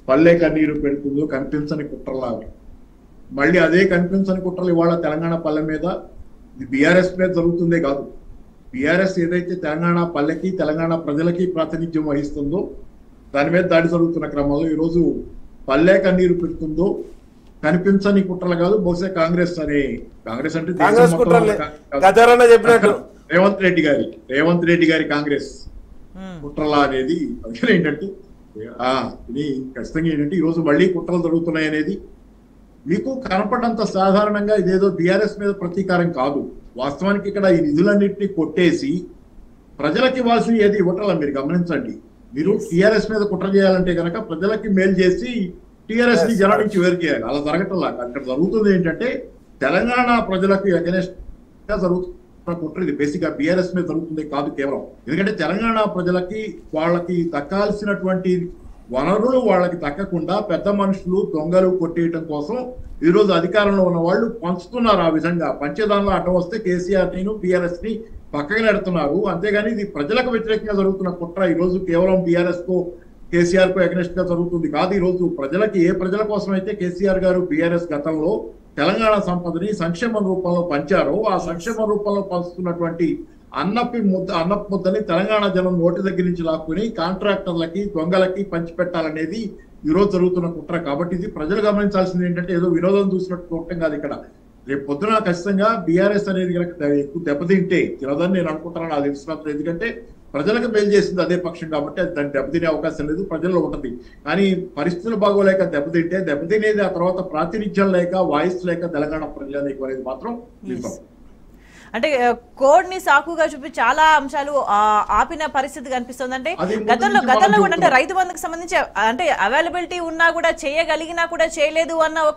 పల్లె కన్నీరు పెడుతుందో కనిపించని కుట్రలాగా మళ్ళీ అదే కనిపించని కుట్రలు ఇవాళ తెలంగాణ పల్లె మీద ఇది బీఆర్ఎస్ మీద జరుగుతుందే కాదు బీఆర్ఎస్ ఏదైతే తెలంగాణ పల్లెకి తెలంగాణ ప్రజలకి ప్రాతినిధ్యం వహిస్తుందో దాని మీద దాడి జరుగుతున్న క్రమంలో ఈరోజు పల్లె కన్నీరు పెడుతుందో కనిపించని కుట్రలు కాదు బహుశా కాంగ్రెస్ అనే కాంగ్రెస్ అంటే దేశం కాంగ్రెస్ మొత్తం కుట్రలే ఉన్న కాంగ్రెస్ కాదు. గద్దరన్న చెప్పినట్టు రేవంత్ రెడ్డి గారి రేవంత్ రెడ్డి గారి కాంగ్రెస్ ఉమ్. కుట్రలా అనేది అందుకని ఏంటంటే ఆ, ఇది ఖచ్చితంగా ఏంటంటే ఈ రోజు మళ్ళీ కుట్రలు జరుగుతున్నాయి అనేది మీకు కనపడంత సాధారణంగా ఇదేదో బీఆర్ఎస్ మీద ప్రతీకారం కాదు వాస్తవానికి ఇక్కడ ఈ నిధులన్నింటినీ కొట్టేసి ప్రజలకు ఇవ్వాల్సిన ఏది ఇవ్వటం మీరు గమనించండి మీరు టీఆర్ఎస్ మీద కుట్ర చేయాలంటే కనుక ప్రజలకి మేలు చేసి టీఆర్ఎస్ ని జనం నుంచి వేరు చేయాలి అలా జరగటంలా అక్కడ జరుగుతుంది ఏంటంటే తెలంగాణ ప్రజలకు ఎగనెస్ట్ గా జరుగుతున్న కుట్ర ఇది బేసిక్ గా బీఆర్ఎస్ మీద జరుగుతుంది కాదు కేవలం ఎందుకంటే తెలంగాణ ప్రజలకి వాళ్ళకి దక్కాల్సినటువంటి వనరులు వాళ్ళకి దక్కకుండా పెద్ద మనుషులు దొంగలు కొట్టేయటం కోసం ఈ రోజు అధికారంలో ఉన్న వాళ్ళు పంచుతున్నారు ఆ విధంగా పంచేదానిలో అడ్డం వస్తే కేసీఆర్ నేను బీఆర్ఎస్ ని పక్కకి నెడుతున్నారు అంతేగాని ఇది ప్రజలకు వ్యతిరేకంగా జరుగుతున్న కుట్ర ఈ రోజు కేవలం బీఆర్ఎస్ కు కేసీఆర్ కు అగనెస్ట్ గా జరుగుతుంది కాదు ఈ రోజు ప్రజలకి ఏ ప్రజల కోసం అయితే కేసీఆర్ గారు బీఆర్ఎస్ గతంలో తెలంగాణ సంపదని సంక్షేమ రూపంలో పంచారో ఆ సంక్షేమ రూపంలో పంచుతున్నటువంటి అన్నపి ముద్ద అన్నపు ముద్దని తెలంగాణ జనం నోటి దగ్గర నుంచి లాక్కుని కాంట్రాక్టర్లకి దొంగలకి పంచిపెట్టాలనేది ఈ రోజు జరుగుతున్న కుట్ర కాబట్టి ఇది ప్రజలు గమనించాల్సింది ఏంటంటే ఏదో వినోదం చూసినట్టు చూడటం కాదు ఇక్కడ రేపు పొద్దున ఖచ్చితంగా బీఆర్ఎస్ అనేది కనుక ద- ఎక్కువ దెబ్బతింటే తినదని నేను అనుకుంటున్నాను నాకు తెలిసినప్పుడు ఎందుకంటే ప్రజలకు మేలు చేసింది అదే పక్షం కాబట్టి అది దాన్ని దెబ్బతినే అవకాశం లేదు ప్రజల్లో ఉంటది కానీ పరిస్థితులు బాగోలేక దెబ్బతింటే దెబ్బతినేది ఆ తర్వాత ప్రాతినిధ్యం లేక వాయిస్ లేక తెలంగాణ ప్రజానీకం అనేది మాత్రం నిజం అంటే కోడ్ ని సాకుగా చూపి చాలా అంశాలు ఆ, ఆపిన పరిస్థితి కనిపిస్తుంది అంటే అది ముందు గతంలో నుంచి గతంలో మనం కూడా అంటే చూస్తున్నాం. రైతు బంధుకు సంబంధించి అంటే అవైలబిలిటీ ఉన్నా కూడా చేయగలిగినా కూడా చేయలేదు అన్న ఒక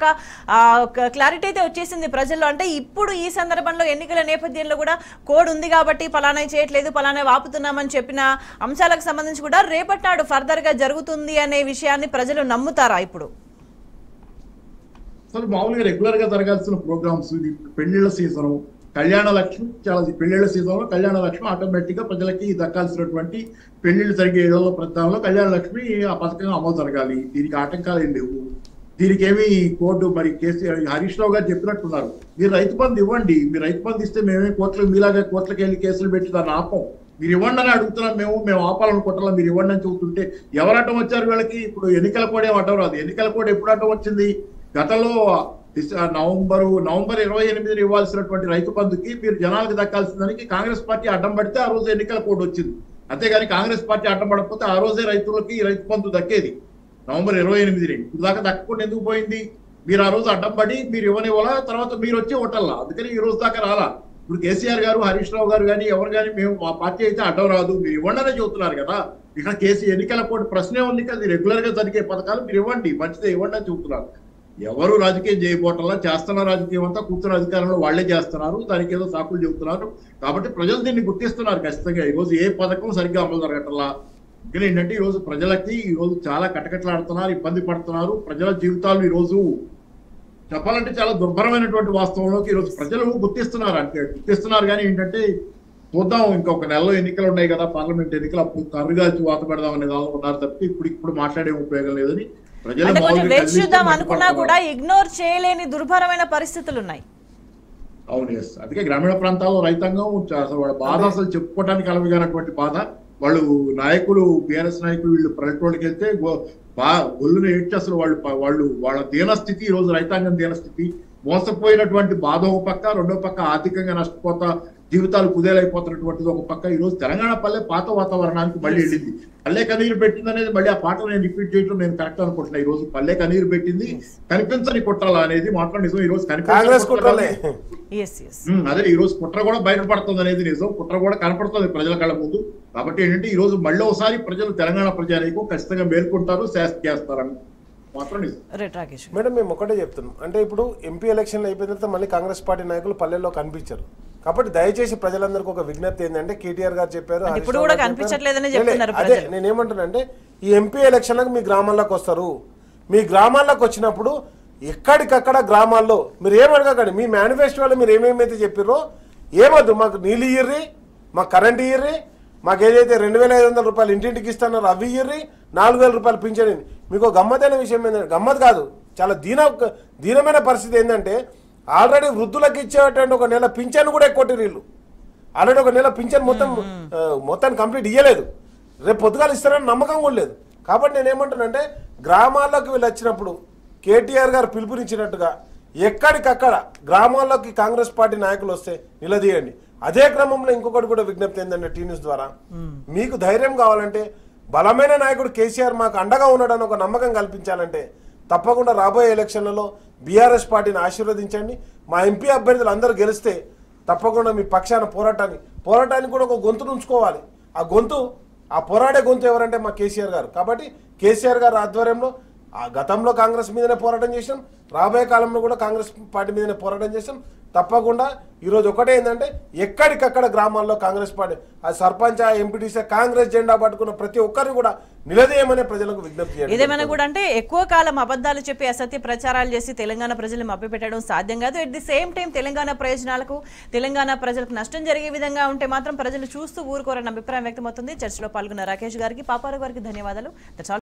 క్లారిటీ అయితే వచ్చేసింది ప్రజల్లో అంటే ఇప్పుడు ఈ సందర్భంలో ఎన్నికల నేపథ్యంలో కూడా కోడ్ ఉంది కాబట్టి పలానా చేయట్లేదు పలానా ఆపుతున్నామని చెప్పిన అంశాలకు సంబంధించి కూడా రేపటి నాడు ఫర్దర్ గా జరుగుతుంది అనే విషయాన్ని ప్రజలు నమ్ముతారా ఇప్పుడు అసలు మామూలుగా రెగ్యులర్ గా జరగాల్సిన ప్రోగ్రామ్స్ ఇది పెళ్లిళ్ళ సీజన్ కళ్యాణ లక్ష్మి చాలా పెళ్లిళ్ళ సీజన్ లో కళ్యాణ లక్ష్మి ఆటోమేటిక్ గా ప్రజలకి దక్కాల్సినటువంటి పెళ్లిళ్ళు జరిగే ఏదో ప్రధానంలో కళ్యాణ లక్ష్మి ఆ పథకం అమలు జరగాలి దీనికి ఆటంకాలు ఏం లేవు దీనికి ఏమి కోర్టు మరి కేసీఆర్ హరీష్ రావు గారు చెప్పినట్టున్నారు మీరు రైతు బంధు ఇవ్వండి మీరు రైతు బంధు ఇస్తే మేమే కోర్టులకు మీలాగా కోర్టులకు వెళ్ళి కేసులు పెట్టి దాన్ని ఆపం మీరు ఇవ్వండి అని అడుగుతున్నాం మేము మేము ఆపాలనుకుంటున్నాం మీరు ఇవ్వండి అని చెబుతుంటే ఎవరు అడ్డం వచ్చారు వీళ్ళకి ఇప్పుడు ఎన్నికల కోడ్ ఏం అడ్డం రాదు ఎన్నికల కోడ్ ఎప్పుడు అడ్డం వచ్చింది గతంలో డిస- నవంబరు నవంబర్ ఇరవై ఎనిమిదిని ఇవ్వాల్సినటువంటి రైతు బంధుకి మీరు జనాలకు దక్కాల్సిందానికి కాంగ్రెస్ పార్టీ అడ్డం పడితే ఆ రోజు ఎన్నికల కోడ్ వచ్చింది అంతేగాని కాంగ్రెస్ పార్టీ అడ్డం పడకపోతే ఆ రోజే రైతులకి రైతు బంధు దక్కేది నవంబర్ ఇరవై ఎనిమిదిని ఇప్పుడు దాకా దక్కకుండా ఎందుకు పోయింది మీరు ఆ రోజు అడ్డం పడి మీరు ఇవ్వనివ్వాలా తర్వాత మీరు వచ్చి ఓటల్లా అందుకని ఈ రోజు దాకా రాలా ఇప్పుడు కేసీఆర్ గారు హరీష్ రావు గారు కానీ ఎవరు కానీ మేము మా పార్టీ అయితే అడ్డం రాదు మీరు ఇవ్వండి అనే చెబుతున్నారు కదా ఇక్కడ కేసీ ఎన్నికల కోడ్ ప్రశ్నే ఉంది కదా ఇది రెగ్యులర్ గా జరిగే పథకాలు మీరు ఇవ్వండి మంచిదే ఇవ్వండి అని చెబుతున్నారు ఎవరు రాజకీయం చేయబోటంలా చేస్తున్న రాజకీయం అంతా కూర్చున్న అధికారంలో వాళ్ళే చేస్తున్నారు దానికి ఏదో సాకులు చెబుతున్నారు కాబట్టి ప్రజలు దీన్ని గుర్తిస్తున్నారు ఖచ్చితంగా ఈ రోజు ఏ పథకం సరిగ్గా అమలు జరగటంలా ఇంకా ఏంటంటే ఈ రోజు ప్రజలకి ఈ రోజు చాలా కటకట్లాడుతున్నారు ఇబ్బంది పడుతున్నారు ప్రజల జీవితాలు ఈ రోజు చెప్పాలంటే చాలా దుర్భరమైనటువంటి వాస్తవంలోకి ఈ రోజు ప్రజలు గుర్తిస్తున్నారు అంటే గుర్తిస్తున్నారు కానీ ఏంటంటే చూద్దాం ఇంకొక నెలలో ఎన్నికలు ఉన్నాయి కదా పార్లమెంట్ ఎన్నికలు అప్పుడు కర్రుగాల్చి వాత పెడదాం అనే దానిలో ఉన్నారు తప్పితే ఇప్పుడు ఇప్పుడు మాట్లాడే ఉపయోగం లేదని ప్రజలు అంటే కొంచెం మామూలుగా వేచి కదిలిస్తే చూద్దాం అనుకున్నా మండిపడుతున్నారు. కూడా ఇగ్నోర్ చేయలేని దుర్భరమైన పరిస్థితులు ఉన్నాయి అవును ఎస్ అందుకే గ్రామీణ ప్రాంతాల్లో రైతాంగం చ- అసలు వాళ్ళ బాధ అసలు చెప్పుకోవడానికి కలవగానటువంటి బాధ వాళ్ళు నాయకులు బీఆర్ఎస్ నాయకులు వీళ్ళు పల్లెటూళ్ళకి వెళ్తే గో- బా ఒళ్ళును ఏడ్చి అసలు వాళ్ళు ప- వాళ్ళు వాళ్ళ దీనస్థితి ఈ రోజు రైతాంగం దీనస్థితి మోసపోయినటువంటి బాధ ఒక పక్క రెండో పక్క ఆర్థికంగా నష్టపోతా జీవితాలు కుదేలైపోతున్నటువంటిది ఒక పక్క ఈ రోజు తెలంగాణ పల్లె పాత వాతావరణానికి మళ్ళీ వెళ్ళింది పల్లె కన్నీరు పెట్టింది అనేది మళ్ళీ ఆ పాట నేను రిపీట్ చేయడం నేను కరెక్ట్ అనుకుంటున్నా ఈ రోజు పల్లె కన్నీరు పెట్టింది కనిపించని కుట్రల అనేది మాత్రం నిజం ఈ రోజు కనిపించని కాంగ్రెస్ కుట్రలు కుట్రలే ఎస్ ఎస్ ఉమ్, అదే ఈ రోజు కుట్ర కూడా బయటపడుతుంది అనేది నిజం కుట్ర కూడా కనపడుతుంది ప్రజల కళ్ళ ముందు కాబట్టి ఏంటంటే ఈ రోజు మళ్ళీ ఒకసారి ప్రజలు తెలంగాణ ప్రజానికి ఖచ్చితంగా మేల్కొంటారు శాస్త్ర చేస్తారని మాత్రం నిజం రైట్ రాకేష్ మేడం మేము ఒకటే చెప్తున్నాం అంటే ఇప్పుడు ఎంపీ ఎలక్షన్లు అయిపోయిన తర్వాత మళ్ళీ కాంగ్రెస్ పార్టీ నాయకులు పల్లెల్లో కనిపించారు కాబట్టి దయచేసి ప్రజలందరికీ ఒక విజ్ఞప్తి ఏంటంటే కేటీఆర్ గారు చెప్పారు అంటే హరీష్ ఇప్పుడు రావు కూడా గారు చెప్పారు. కనిపించట్లేదని లే, చెప్తున్నారు అదే ప్రజలు. నేనేమంటున్నానంటే ఈ ఎంపీ ఎలక్షన్లకు మీ గ్రామాల్లోకి వస్తారు మీ గ్రామాల్లోకి వచ్చినప్పుడు ఎక్కడికక్కడ గ్రామాల్లో మీరు ఏమడగకండి మీ మేనిఫెస్టోలో మీరు ఏమేమైతే చెప్పారో ఏమొద్దు మాకు నీళ్ళు ఇయ్యర్రి మాకు కరెంట్ ఇయ్యర్రి మాకు ఏదైతే రెండు వేల ఐదు వందల రూపాయలు ఇంటింటికి ఇస్తున్నారు అవి ఇయ్యర్రి నాలుగు వేల రూపాయలు పింఛన్ మీకు గమ్మతైన విషయం ఏంటంటే గమ్మత్ కాదు చాలా దీన దీనమైన పరిస్థితి ఏంటంటే ఆల్రెడీ వృద్ధులకు ఇచ్చేటువంటి ఒక నెల పింఛన్ కూడా ఎక్కువ వీళ్ళు ఆల్రెడీ ఒక నెల పింఛన్ మొత్తం ఆ, మొత్తాన్ని కంప్లీట్ ఇయ్యలేదు రేపు పొద్దుగాలు ఇస్తారని నమ్మకం కూడా లేదు కాబట్టి నేను ఏమంటానంటే గ్రామాల్లోకి వీళ్ళు వచ్చినప్పుడు కేటీఆర్ గారు పిలుపునిచ్చినట్టుగా ఎక్కడికక్కడ గ్రామాల్లోకి కాంగ్రెస్ పార్టీ నాయకులు వస్తే నిలదీయండి అదే క్రమంలో ఇంకొకటి కూడా విజ్ఞప్తి ఏంటంటే టీ న్యూస్ ద్వారా మీకు ధైర్యం కావాలంటే బలమైన నాయకుడు కేసీఆర్ మాకు అండగా ఉన్నాడని ఒక నమ్మకం కల్పించాలంటే తప్పకుండా రాబోయే ఎలక్షన్లలో బీఆర్ఎస్ పార్టీని ఆశీర్వదించండి మా ఎంపీ అభ్యర్థులు అందరూ గెలిస్తే తప్పకుండా మీ పక్షాన పోరాటాన్ని పోరాటానికి కూడా ఒక గొంతును ఉంచుకోవాలి ఆ గొంతు ఆ పోరాడే గొంతు ఎవరంటే మా కేసీఆర్ గారు కాబట్టి కేసీఆర్ గారు ఆధ్వర్యంలో ఆ గతంలో కాంగ్రెస్ మీదనే పోరాటం చేసాం రాబోయే కాలంలో కూడా కాంగ్రెస్ పార్టీ మీదనే పోరాటం చేసాం తప్పకుండా ఈరోజు ఒకటే ఏంటంటే ఎక్కడికక్కడ గ్రామాల్లో కాంగ్రెస్ పార్టీ ఆ సర్పంచ్ ఆ ఎంపీటీసీ కాంగ్రెస్ జెండా పట్టుకున్న ప్రతి ఒక్కరిని కూడా నిలదీయమనే ప్రజలకు విజ్ఞప్తి చేయండి. ఇదేమైనా కూడా అంటే ఎక్కువ కాలం అబద్ధాలు చెప్పి అసత్య ప్రచారాలు చేసి తెలంగాణ ప్రజల్ని మభ్యపెట్టడం సాధ్యం కాదు at the same time Telangana ప్రయోజనాలకు తెలంగాణ ప్రజలకు నష్టం జరిగే విధంగా ఉంటే మాత్రం ప్రజలు చూస్తూ ఊరుకోరన్న అభిప్రాయం వ్యక్తమవుతుంది చర్చలో పాల్గొన్న రాకేష్ గారికి పాపారావు గారికి ధన్యవాదాలు దట్స్ ఆల్